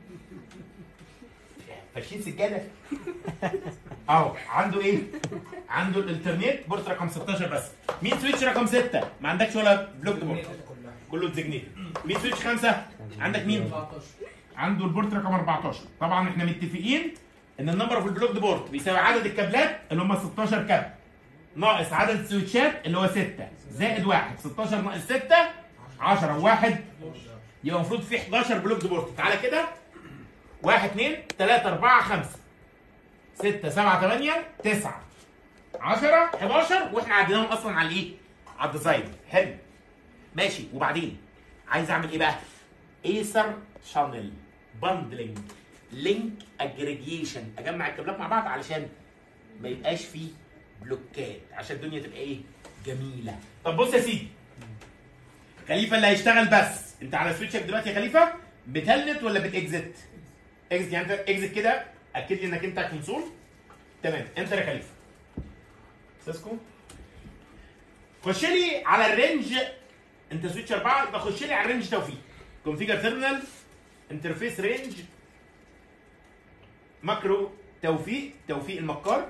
فاشين سجاده اهو عنده ايه عنده الانترنت بورت رقم 16 بس مين سويتش رقم 6 ما عندكش ولا بلوك بورت كله ديزجنيت مين سويتش 5 عندك مين 14 عنده البورت رقم 14 طبعا احنا متفقين ان النمبر اوف البلوك بورت بيساوي عدد الكابلات اللي هم 16 كابل ناقص عدد السويتشات اللي هو 6 زائد 1 16 ناقص 6 10 و1 يبقى المفروض في 11 بلوك بورت تعالى كده 1 2 3 4 5 6 7 8 9 10 11 واحنا عديناهم اصلا على الايه؟ على الديزاين حلو ماشي وبعدين عايز اعمل ايه بقى؟ ايسر شانل باندلنج لينك اجريجيشن اجمع الكابلات مع بعض علشان ما يبقاش فيه بلوكات عشان الدنيا تبقى ايه جميله طب بص يا سيدي خليفه اللي هيشتغل بس انت على سويتشك دلوقتي يا خليفه بتلنت ولا بتاكزت اكزت يعني انت اكزت كده اكد لي انك انت كونسول تمام انت يا خليفه سيسكو خش لي على الرينج انت سويتش 4 يبقى خش لي على الرينج توفيق كونفيجر تيرمينال انترفيس رينج ماكرو توفيق توفيق المكار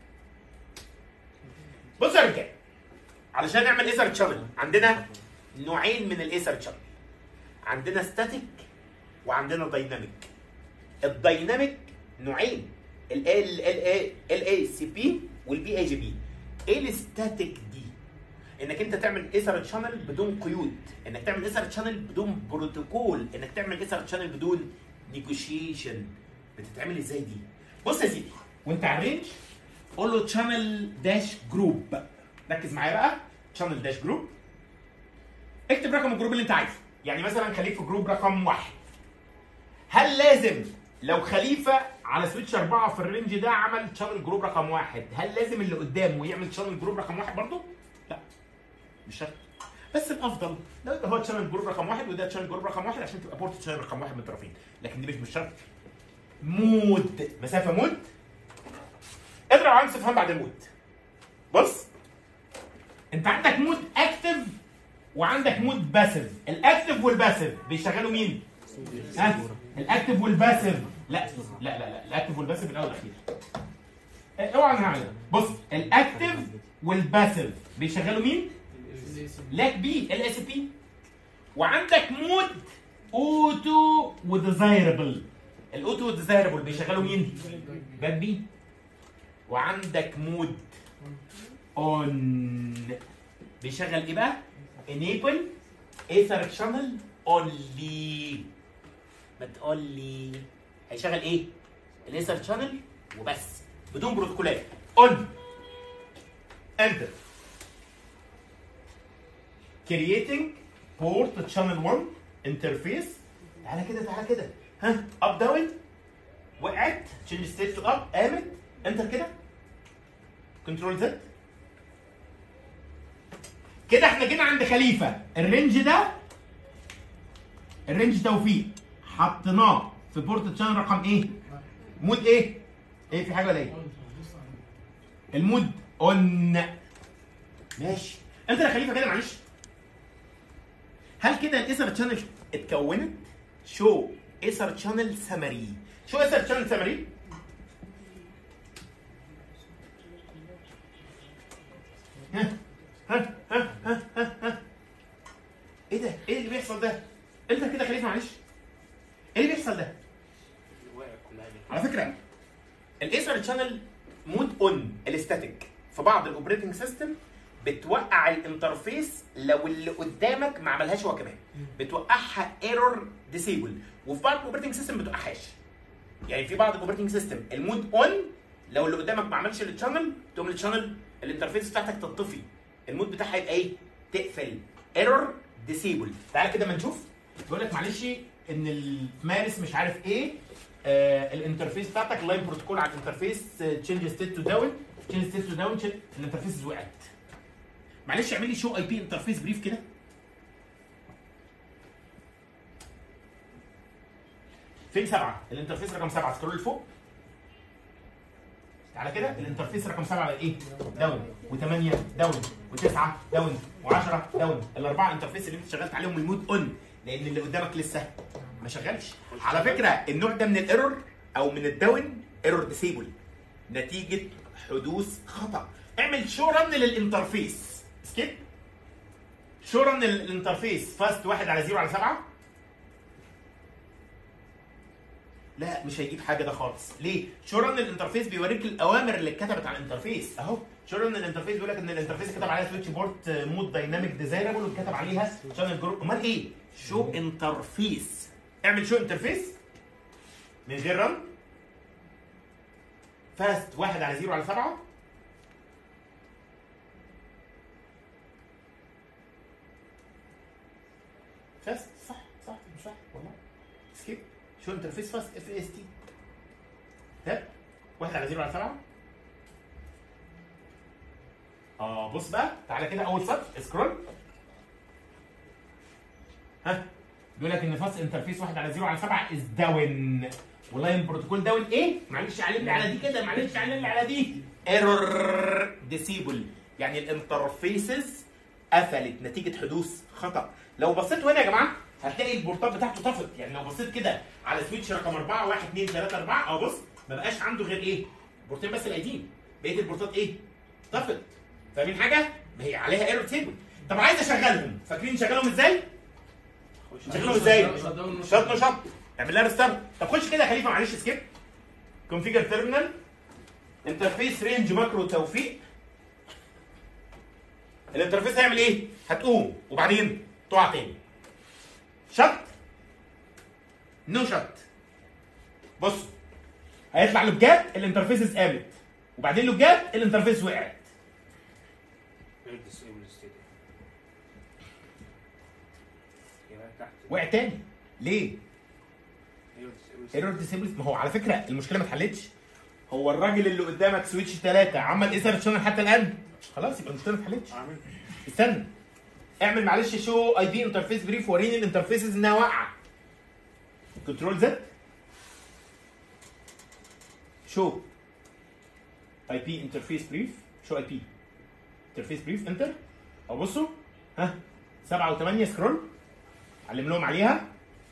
بص يا رجاله علشان نعمل ايثر تشانل عندنا نوعين من الايثر تشانل عندنا ستاتيك وعندنا دايناميك الدايناميك نوعين ال ال ال ال اي سي بي والبي اي جي بي ايه الستاتيك دي انك انت تعمل ايثر تشانل بدون قيود انك تعمل ايثر تشانل بدون بروتوكول انك تعمل ايثر تشانل بدون نيجوشيشن بتتعمل ازاي دي بص يا سيدي وانت على الرينج قول له تشانل داش جروب ركز معايا بقى تشانل داش جروب اكتب رقم الجروب اللي انت عايزه يعني مثلا خليك في جروب رقم واحد هل لازم لو خليفه على سويتش أربعة في الرينج ده عمل تشانل جروب رقم واحد هل لازم اللي قدامه يعمل تشانل جروب رقم واحد برضه؟ لا مش شرط بس الافضل لو يبقى هو تشانل جروب رقم واحد وده تشانل جروب رقم واحد عشان تبقى بورت تشانل رقم واحد من الطرفين لكن دي مش مش شرط مود مسافه مود اضرب علامه استفهام بعد المود بص انت عندك مود اكتف وعندك مود باسيف الاكتف والباسيف بيشغلوا مين؟ ها؟ الاكتف والباسيف لا لا لا لا الاكتف والباسيف الاول والاخير اه، اوعى نعمل بص الاكتف والباسيف بيشغلوا مين؟ لاك بي ال اس بي وعندك مود اوتو وديزايربل الاوتو والديزايربل بيشغلوا مين؟ باك بي وعندك مود اون بيشغل ايه بقى؟ enable ether channel only ما تقول لي هيشغل ايه؟ الايثر شانل وبس بدون بروتوكولات اون انتر creating port channel 1 interface تعالى كده تعالى كده ها اب داون وقعت تشينج ستيت تو اب قامت انتر كده كنترول زد كده احنا جينا عند خليفه الرينج ده الرينج توفيق حطيناه في بورت تشانل رقم ايه؟ مود ايه؟ ايه في حاجه ولا ايه؟ المود اون ماشي انت يا خليفه كده معلش هل كده الايثر تشانل اتكونت؟ شو ايثر تشانل سمري شو ايثر تشانل سمري؟ ها ها ها ها ها ها ايه ده؟ ايه اللي بيحصل ده؟ انت كده خليفه معلش ايه اللي بيحصل ده؟ الواقع كلها دي على فكره الايثر تشانل مود اون الاستاتيك في بعض الاوبريتنج سيستم بتوقع الانترفيس لو اللي قدامك ما عملهاش هو كمان بتوقعها ايرور ديسيبل وفي بعض الاوبريتنج سيستم ما بتوقعهاش يعني في بعض الاوبريتنج سيستم المود اون لو اللي قدامك ما عملش التشانل تقوم التشانل الانترفيس بتاعتك تطفي المود بتاعها يبقى ايه؟ تقفل ايرور ديسيبل تعالى كده ما نشوف بيقول لك معلش ان المارس مش عارف ايه آه الانترفيس بتاعتك لاين بروتوكول على الانترفيس تشينج ستيت تو داون تشينج ستيت تو داون الانترفيس وقعت معلش اعمل لي شو اي بي انترفيس بريف كده فين سبعه الانترفيس رقم سبعه سكرول لفوق تعالى كده الانترفيس رقم سبعه بقى ايه؟ داون و8 داون و9 داون و10 داون الاربعه انترفيس اللي انت شغلت عليهم المود اون لان اللي قدامك لسه ما شغلش على فكره النوع ده من الايرور او من الداون ايرور ديسيبل نتيجه حدوث خطا اعمل شو رن للانترفيس سكيب شو رن الانترفيس فاست واحد على زيرو على سبعه لا مش هيجيب حاجه ده خالص ليه شو رن الانترفيس بيوريك الاوامر اللي اتكتبت على الانترفيس اهو شو رن الانترفيس بيقول لك ان الانترفيس اتكتب عليها سويتش بورت مود دايناميك ديزايربل واتكتب عليها شانل جروب امال ايه شو انترفيس اعمل شو انترفيس من غير رن فاست واحد على زيرو على سبعه فاست صح صح مش صح والله سكيب شو انترفيس فاست اف اس تي تاب واحد على زيرو على سبعه اه بص بقى تعالى كده اول سطر سكرول ها بيقول لك ان فاست انترفيس واحد على زيرو على سبعه از داون واللاين بروتوكول داون ايه؟ معلش علم لي على دي كده معلش علم لي على دي ايرور ديسيبل يعني الانترفيسز قفلت نتيجه حدوث خطا لو بصيت هنا يا جماعه هتلاقي البورتات بتاعته طفت يعني لو بصيت كده على سويتش رقم 4 1 2 3 4 اهو بص ما بقاش عنده غير ايه؟ بورتين بس القديم بقيه البورتات ايه؟ طفت فاهمين حاجه؟ ما هي عليها ايرور تيبل طب عايز اشغلهم فاكرين نشغلهم ازاي؟ نشغلهم ازاي؟ شط نشط اعمل لها ريستارت طب خش كده يا خليفه معلش سكيب كونفيجر تيرمينال انترفيس رينج ماكرو توفيق الانترفيس هيعمل ايه؟ هتقوم وبعدين تقع تاني شط نو شط بص هيطلع لوجات الانترفيسز قامت وبعدين لوجات الانترفيس وقعت غير disable state. يبقى تحت وقع تاني ليه؟ غير disable state. ايرور ديسيبل ما هو على فكره المشكله ما اتحلتش هو الراجل اللي قدامك سويتش ثلاثه عمل ايه سيرش شانل حتى الان خلاص يبقى المشكله ما اتحلتش عامل استنى اعمل معلش شو اي بي انترفيس بريف وريني الانترفيسز انها واقعه كنترول زد شو اي بي انترفيس بريف شو اي بي انترفيس بريف انتر او بصوا ها 7 و8 سكرول علم لهم عليها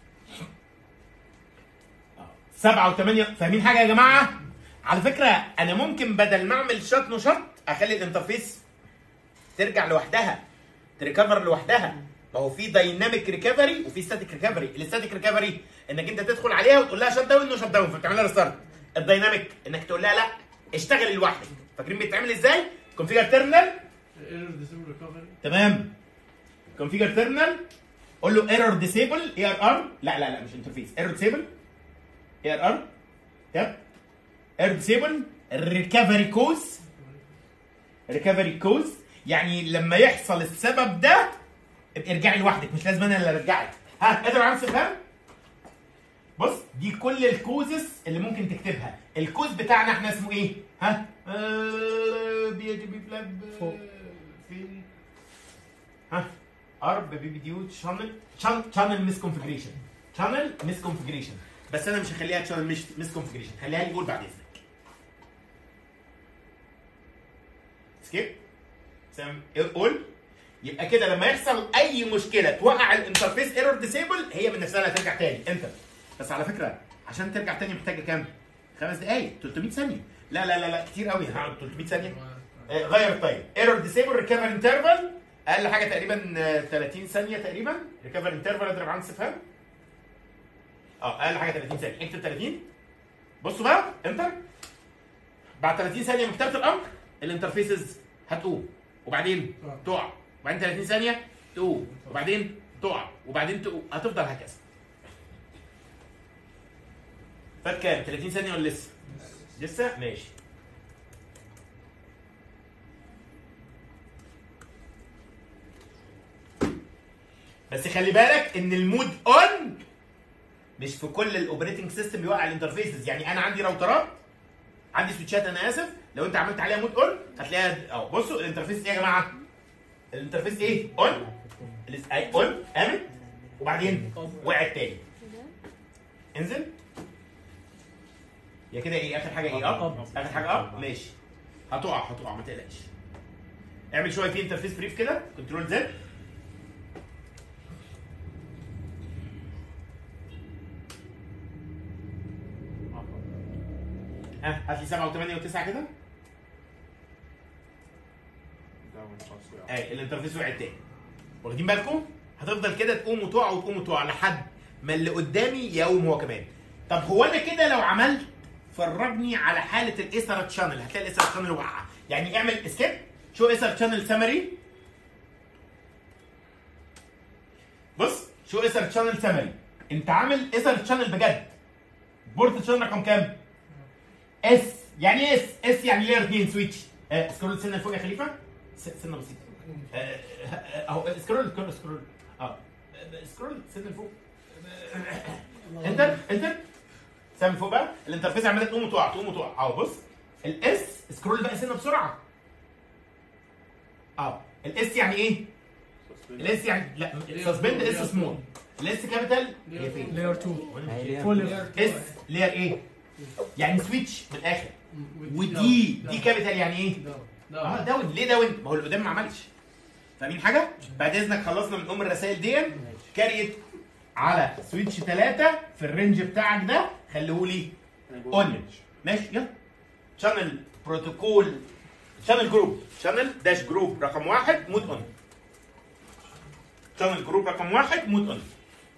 7 و8 فاهمين حاجه يا جماعه على فكره انا ممكن بدل ما اعمل شط نشط اخلي الانترفيس ترجع لوحدها تريكفر لوحدها ما هو في دايناميك ريكفري وفي ستاتيك ريكفري الستاتيك ريكفري انك انت تدخل عليها وتقول لها شت داون وشت داون فبتعمل لها ريستارت الدايناميك انك تقول لها لا اشتغلي لوحدك فاكرين بيتعمل ازاي كونفيجر تيرمينال ايرور ديسيبل ريكفري تمام كونفيجر تيرمينال قول له ايرور ديسيبل اي ار ار لا لا لا مش انترفيس ايرور ديسيبل اي ار ار تاب ايرور ديسيبل ريكفري كوز ريكفري كوز يعني لما يحصل السبب ده ابقى ارجعي لوحدك مش لازم انا اللي ارجعك ها قادر عامل استفهام بص دي كل الكوزز اللي ممكن تكتبها الكوز بتاعنا احنا اسمه ايه ها آه، بي جي بي فلاب فوق. فين ها ارب بي بي ديو شانل شانل ميس كونفجريشن شانل ميس كونفجريشن بس انا مش هخليها شانل مش ميس كونفجريشن خليها لي جول بعد اذنك سكيب سام قول يبقى كده لما يحصل اي مشكله توقع الانترفيس ايرور ديسيبل هي من نفسها اللي هترجع تاني انت بس على فكره عشان ترجع تاني محتاجه كام؟ خمس دقائق 300 ثانيه لا لا لا لا كتير قوي هقعد 300 ثانيه آه، غير الطيب ايرور ديسيبل ريكفر انترفال اقل حاجه تقريبا آه، 30 ثانيه تقريبا ريكفر انترفال اضرب عن استفهام اه اقل حاجه 30 ثانيه اكتب 30 بصوا بقى انتر بعد 30 ثانيه من كتابه الامر الانترفيسز هتقوم وبعدين تقع وبعدين 30 ثانيه تقوم وبعدين تقع وبعدين تقوم هتفضل هكذا فات كام 30 ثانيه ولا لسه لسه ماشي بس خلي بالك ان المود اون مش في كل الاوبريتنج سيستم بيوقع الانترفيسز يعني انا عندي راوترات عندي سويتشات انا اسف لو انت عملت عليها مود اون هتلاقيها اهو بصوا الانترفيس ايه يا جماعه الانترفيس ايه اون اون قامت وبعدين وقعت تاني انزل يا كده ايه اخر حاجه ايه اب اخر حاجه اب ماشي هتقع هتقع ما تقلقش اعمل شويه في انترفيس بريف كده كنترول زد ها هات لي 7 و8 و9 كده اي الانترفيس وقع تاني واخدين بالكم هتفضل كده تقوم وتقع وتقوم وتقع لحد ما اللي قدامي يقوم هو كمان طب هو انا كده لو عملت فرجني على حاله الايثر تشانل هتلاقي الايثر تشانل واقعه يعني اعمل اسكيب شو ايثر تشانل سمري بص شو ايثر تشانل سمري انت عامل ايثر تشانل بجد بورت تشانل رقم كام؟ اس يعني ايه اس اس يعني لير 2 سويتش آه سكرول سنه لفوق يا خليفه س- سنه بسيطه آه، آه، اهو سكرول سكرول سكرول اه سكرول سنه لفوق انتر انتر سامي فوق بقى الانترفيس عماله تقوم وتقع تقوم وتقع اهو بص الاس سكرول بقى سنه بسرعه اه الاس يعني ايه؟ الاس يعني لا سسبند اس سمول الاس كابيتال هي فين؟ لاير 2 هي فول اس لير ايه؟ يعني سويتش من الاخر ودي دي كابيتال يعني ايه؟ اه داون ليه داون؟ ما هو اللي قدام ما عملش فاهمين حاجه؟ بعد اذنك خلصنا من ام الرسائل دي كاريت على سويتش 3 في الرينج بتاعك ده خليه لي اون ماشي يلا شانل بروتوكول شانل جروب شانل داش جروب رقم واحد مود اون شانل جروب رقم واحد مود اون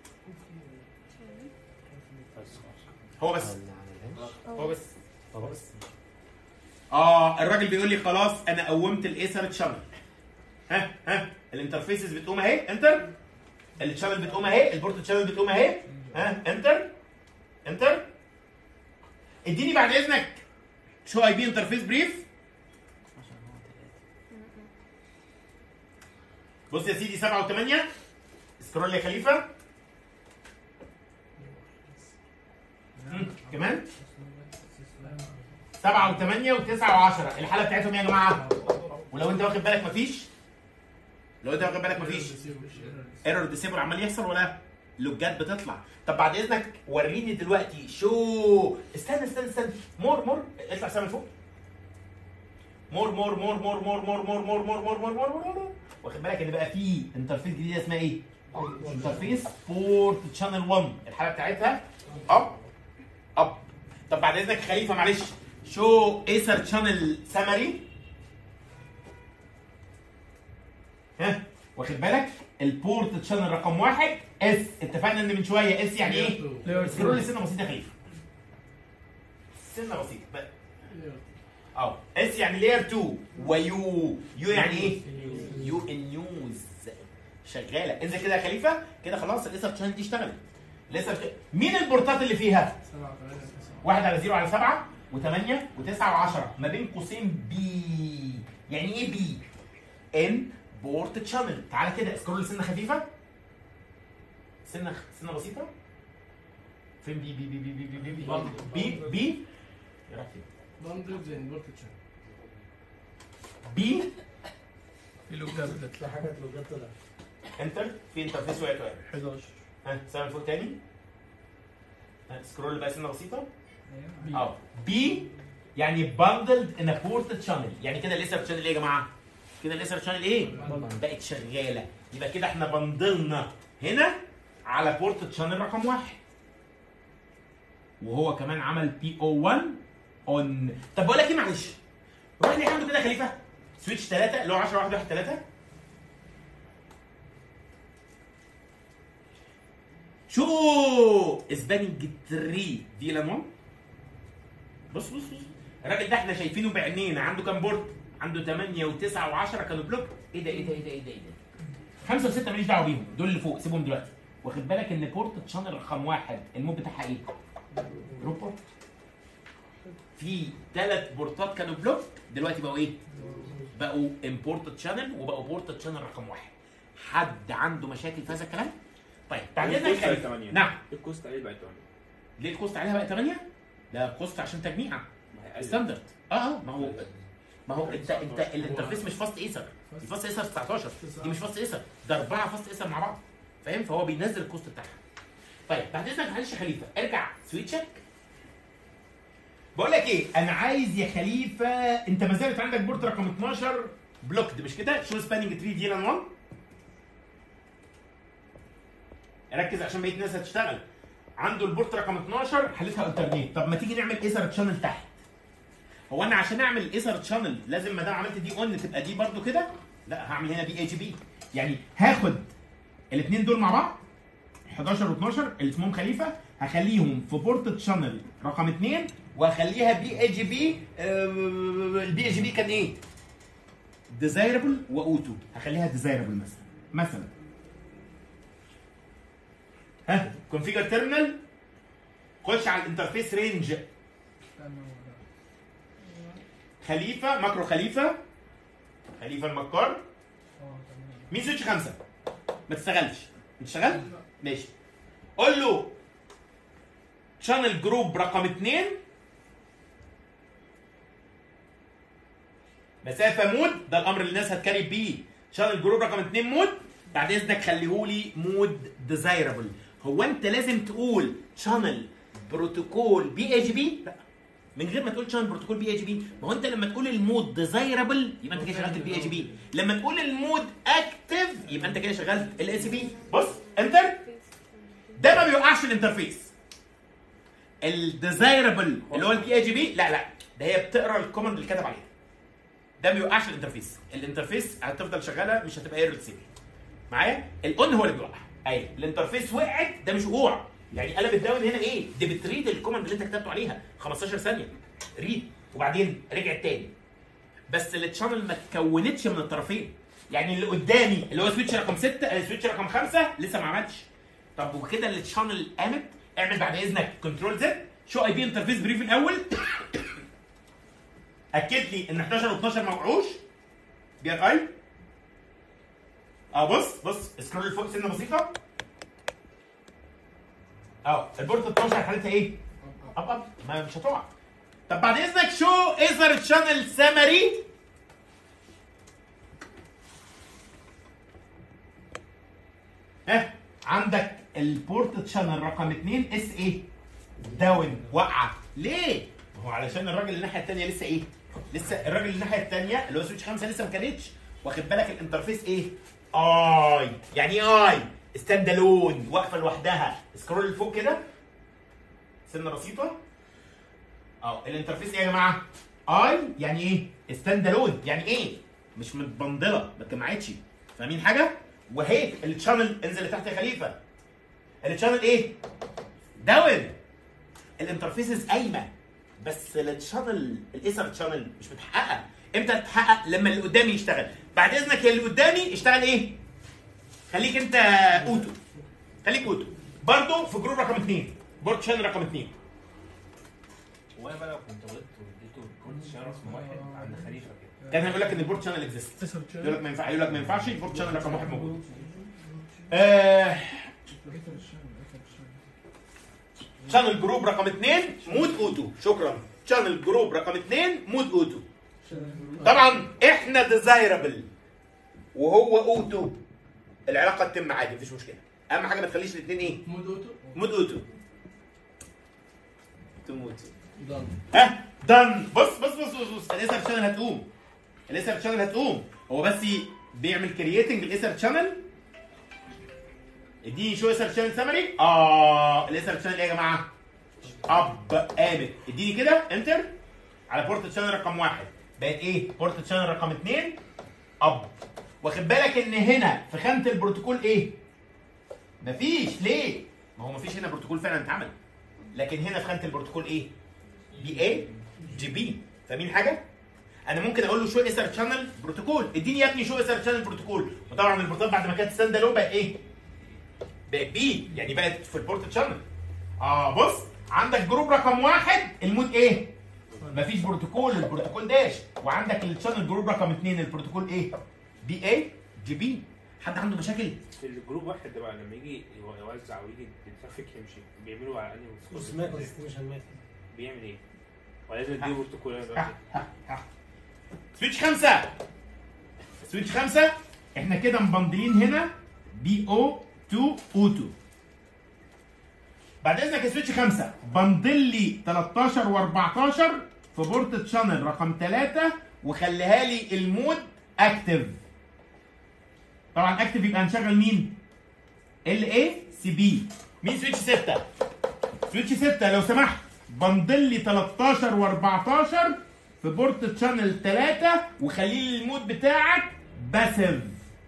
هو بس هو بس هو بس اه الراجل بيقول لي خلاص انا قومت الايثر شانل ها ها الانترفيسز بتقوم اهي انتر الشانل بتقوم اهي البورت شانل بتقوم اهي ها انتر انتر اديني بعد اذنك شو اي بي انترفيس بريف بص يا سيدي 7 و8 سكرول يا خليفه مم، كمان 7 و8 و9 و10 الحاله بتاعتهم إيه يا جماعه ولو انت واخد بالك مفيش لو انت واخد بالك مفيش ايرور ديسيبل عمال يحصل ولا لوجات بتطلع طب بعد اذنك وريني دلوقتي شو استنى استنى استنى مور مور اطلع سامي فوق مور مور مور مور مور مور مور مور مور مور مور مور مور واخد بالك ان بقى في انترفيس جديده اسمها ايه؟ انترفيس بورت شانل 1 الحاله بتاعتها اب اب طب بعد اذنك خليفه معلش شو ايثر شانل سمري ها واخد بالك البورت شانل رقم واحد اس اتفقنا ان من شويه اس يعني ايه؟ سكرول لي سنه بسيطه يا خليفه سنه بسيطه بقى. اهو اس يعني لاير 2 ويو يو يعني ايه؟ يو النيوز شغاله انزل كده يا خليفه كده خلاص الايثر شانل دي اشتغلت الايثر مين البورتات اللي فيها؟ واحد على زيرو على سبعة وثمانية وتسعة وعشرة ما بين قوسين بي يعني ايه بي؟ ان بورت تشانل تعالى كده سكرول سنة خفيفة سنة سنة بسيطة فين بي بي بي بي بي بي بي بي بي بي يا راح فين؟ باندلز ان بورتشن بي في لوجات بتطلع حاجات لو جت طلع انتر في انترفيس وقعت وقعت 11 ها سامع فوق تاني ها سكرول بقى سنة بسيطة اه بي يعني باندلد ان بورت شانل يعني كده الايثر شانل ايه يا جماعه؟ كده الايثر شانل ايه؟ بقت شغاله يبقى كده احنا بندلنا هنا على بورت شانل رقم واحد وهو كمان عمل بي او 1 اون طب بقول لك ايه معلش روح لي عنده كده يا خليفه سويتش 3 اللي هو 10 1 1 3 شو اسبانينج 3 دي لان 1 بص بص بص الراجل ده احنا شايفينه بعينينا عنده كام بورد؟ عنده 8 و9 و10 كانوا بلوك ايه ده ايه ده ايه ده ايه ده ايه ده؟ خمسه وسته ماليش دعوه بيهم دول اللي فوق سيبهم دلوقتي واخد بالك ان بورت تشانل رقم واحد المود بتاعها ايه؟ جروب بورت في ثلاث بورتات كانوا بلوك دلوقتي بقوا ايه؟ بقوا امبورتد شانل وبقوا بورتد شانل رقم واحد حد عنده مشاكل في هذا الكلام؟ طيب بعد اذنك الكوست خليفة. عليه 8 نعم الكوست عليه بقى 8 ليه الكوست عليها بقى 8 ده كوست عشان تجميعه ما هي ستاندرد اه اه ما هو ما هو انت انت الانترفيس مش فاست ايثر دي فاست ايثر 19 دي مش فاست ايثر ده اربعه فاست ايثر مع بعض فاهم فهو بينزل الكوست بتاعها طيب بعد اذنك معلش يا خليفه ارجع سويتشك بقول لك ايه انا عايز يا خليفه انت ما زالت عندك بورت رقم 12 بلوكد مش كده شو سباننج تري دي 1 ركز عشان بقيه الناس هتشتغل عنده البورت رقم 12 حلتها الترنيت طب ما تيجي نعمل ايثر تشانل تحت هو انا عشان اعمل ايثر تشانل لازم ما دام عملت دي اون تبقى دي برضو كده لا هعمل هنا بي اتش بي يعني هاخد الاثنين دول مع بعض 11 و12 اللي اسمهم خليفه هخليهم في بورت تشانل رقم 2 واخليها بي اتش بي البي اتش بي كان ايه؟ ديزايربل واوتو هخليها ديزايربل مثلا مثلا ها كونفيجر تيرمينال خش على الانترفيس رينج خليفه ماكرو خليفه خليفه المكار مين سويتش خمسه ما تشتغلش انت اشتغلت؟ ماشي قول له شانل جروب رقم اثنين مسافه مود ده الامر اللي الناس هتكري بيه شانل جروب رقم اثنين مود بعد اذنك خليهولي مود ديزايربل هو انت لازم تقول شانل بروتوكول بي اتش بي لا من غير ما تقول شانل بروتوكول بي اتش بي ما هو انت لما تقول المود ديزايربل يبقى انت كده شغلت البي اتش بي لما تقول المود اكتف يبقى انت كده شغلت الاس بي بص انتر ده ما بيوقعش الانترفيس الديزايربل اللي هو البي اتش بي لا لا ده هي بتقرا الكوماند اللي كتب عليها ده ما بيوقعش الانترفيس الانترفيس هتفضل شغاله مش هتبقى ايرور سيفي معايا الاون هو اللي بيوقع ايوه الانترفيس وقعت ده مش وقوع يعني قلب الداون هنا ايه دي بتريد الكوماند اللي انت كتبته عليها 15 ثانيه ريد وبعدين رجعت تاني بس التشانل ما اتكونتش من الطرفين يعني اللي قدامي اللي هو سويتش رقم 6 سويتش رقم 5 لسه ما عملش طب وكده التشانل قامت اعمل بعد اذنك كنترول زد شو اي بي انترفيس بريف الاول اكد لي ان 11 و12 ما وقعوش بي ار اي اه بص بص سكرول لفوق سنه بسيطه اه البورت 12 حالتها ايه؟ اب اب ما مش هتقع طب بعد اذنك شو ايزر شانل سمري ها عندك البورت شانل رقم 2 اس ايه؟ داون وقع ليه؟ ما هو علشان الراجل الناحيه الثانيه لسه ايه؟ لسه الراجل اللي الناحيه الثانيه اللي هو سويتش 5 لسه ما كانتش واخد بالك الانترفيس ايه؟ اي يعني ايه اي؟ ستاند الون واقفه لوحدها سكرول لفوق كده سنه بسيطه اه الانترفيس ايه يا جماعه؟ اي يعني ايه؟ ستاند الون يعني ايه؟ مش متبندله ما اتجمعتش فاهمين حاجه؟ وهي التشانل انزل لتحت يا خليفه التشانل ايه؟ داون الانترفيسز قايمه بس التشانل الايثر تشانل مش متحققه امتى تتحقق لما اللي قدامي يشتغل بعد اذنك يا اللي قدامي اشتغل ايه خليك انت اوتو خليك اوتو برضه في جروب رقم اثنين بورد شانل رقم اثنين وانا بقى لو كنت غلطت واديته كنت شهر رقم واحد عند خليفه كده كان هيقول لك ان البورد شانل اكزيست يقول لك ما ينفع يقول لك ما ينفعش البورد شانل رقم واحد موجود آه شانل جروب رقم اثنين مود اوتو شكرا شانل جروب رقم اثنين مود اوتو طبعا احنا ديزايربل وهو اوتو العلاقه تتم عادي مفيش مشكله اهم حاجه ما تخليش الاثنين ايه مود اوتو مود اوتو تموت دان ها دن بص بص بص بص, بص. الايثر شانل هتقوم الايثر شانل هتقوم هو بس بيعمل كرييتنج الايثر شانل اديني شو ايثر شانل سمري اه الايثر شانل ايه يا جماعه اب قامت اديني كده انتر على بورت شانل رقم واحد بقت ايه بورت شانل رقم اثنين اب واخد بالك ان هنا في خانه البروتوكول ايه مفيش ليه ما هو مفيش هنا بروتوكول فعلا اتعمل لكن هنا في خانه البروتوكول ايه بي اي جي بي فاهمين حاجه؟ انا ممكن اقول له شو ايثر شانل بروتوكول اديني يا ابني شو ايثر شانل بروتوكول وطبعا البروتوكول بعد ما كانت ستاند الون بقت ايه؟ بقت بي يعني بقت في البورت شانل اه بص عندك جروب رقم واحد المود ايه؟ مفيش بروتوكول البروتوكول داش وعندك الشانل جروب رقم اثنين البروتوكول ايه؟ بي اي جي بي حد عنده مشاكل؟ في الجروب واحد ده بقى لما يجي يوزع ويجي الترافيك يمشي بيعملوا على انهي بص مات بس مش هنمات بيعمل ايه؟ ولازم اديه بروتوكول أنا دلوقتي. سويتش خمسة سويتش خمسة احنا كده مبندلين هنا بي او 2 او 2 بعد اذنك يا سويتش 5 بندل لي 13 و14 في بورت شانل رقم 3 وخليها لي المود اكتف طبعا اكتف يبقى هنشغل مين؟ ال اي سي بي مين سويتش 6 سويتش 6 لو سمحت بندل لي 13 و14 في بورت شانل 3 وخلي لي المود بتاعك باسيف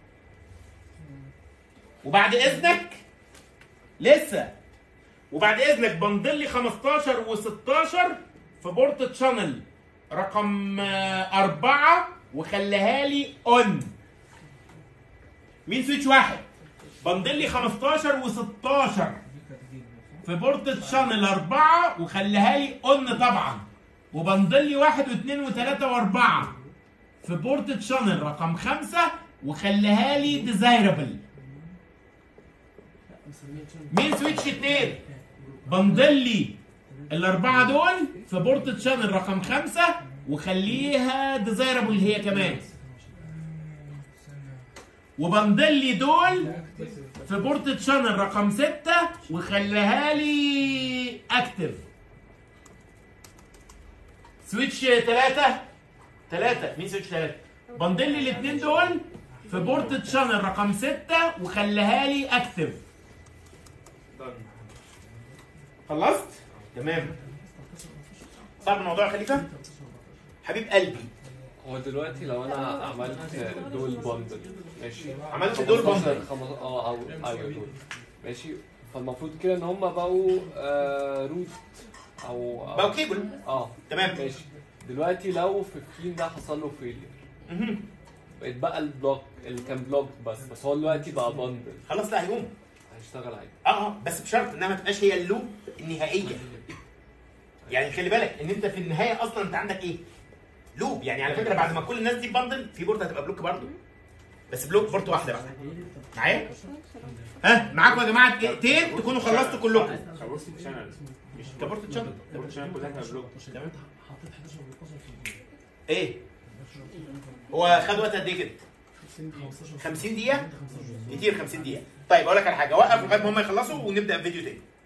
وبعد اذنك لسه وبعد اذنك بندل لي 15 و16 في بورت شانل رقم 4 وخليها لي اون مين سويتش واحد بندل لي 15 و16 في بورت شانل 4 وخليها لي اون طبعا وبندل لي واحد واثنين وثلاثة واربعة في بورت شانل رقم خمسة وخليها لي ديزايربل مين سويتش اتنين بندل لي الاربعة دول في بورت شانل رقم خمسة وخليها ديزايربل هي كمان وبندل لي دول في بورت شانل رقم ستة وخليها لي اكتف سويتش ثلاثة ثلاثة مين سويتش ثلاثة؟ بندل لي الاثنين دول في بورت شانل رقم ستة وخليها لي اكتف خلصت؟ تمام صعب الموضوع يا خليفة؟ حبيب قلبي هو دلوقتي لو انا عملت دول بندل ماشي عملت دول 15 بندل. خمس- اه او ايوه دول ماشي فالمفروض كده ان هم بقوا آه روت او أو- بقوا كيبل اه تمام ماشي دلوقتي لو 15 ده حصل له فيلير مهم. بقت بقى البلوك اللي كان بلوك بس بس هو دلوقتي بقى بندل خلاص لا هيقوم هيشتغل عادي اه اه بس بشرط انها ما تبقاش هي اللوب النهائيه يعني خلي بالك ان انت في النهايه اصلا انت عندك ايه؟ لوب يعني على فكره بعد ما كل الناس دي بندل في بورت هتبقى بلوك برضه بس بلوك بورت واحده بقى معايا؟ ها معاكم يا جماعه دقيقتين تكونوا خلصتوا كلكم كبورت شانل مش كبورت شانل كبورت شانل كلها كانت بلوك تمام ايه؟ هو خد وقت قد ايه كده؟ 50 دقيقة؟ كتير 50 دقيقة طيب اقول لك على حاجة وقف لغاية ما هم يخلصوا ونبدأ الفيديو تاني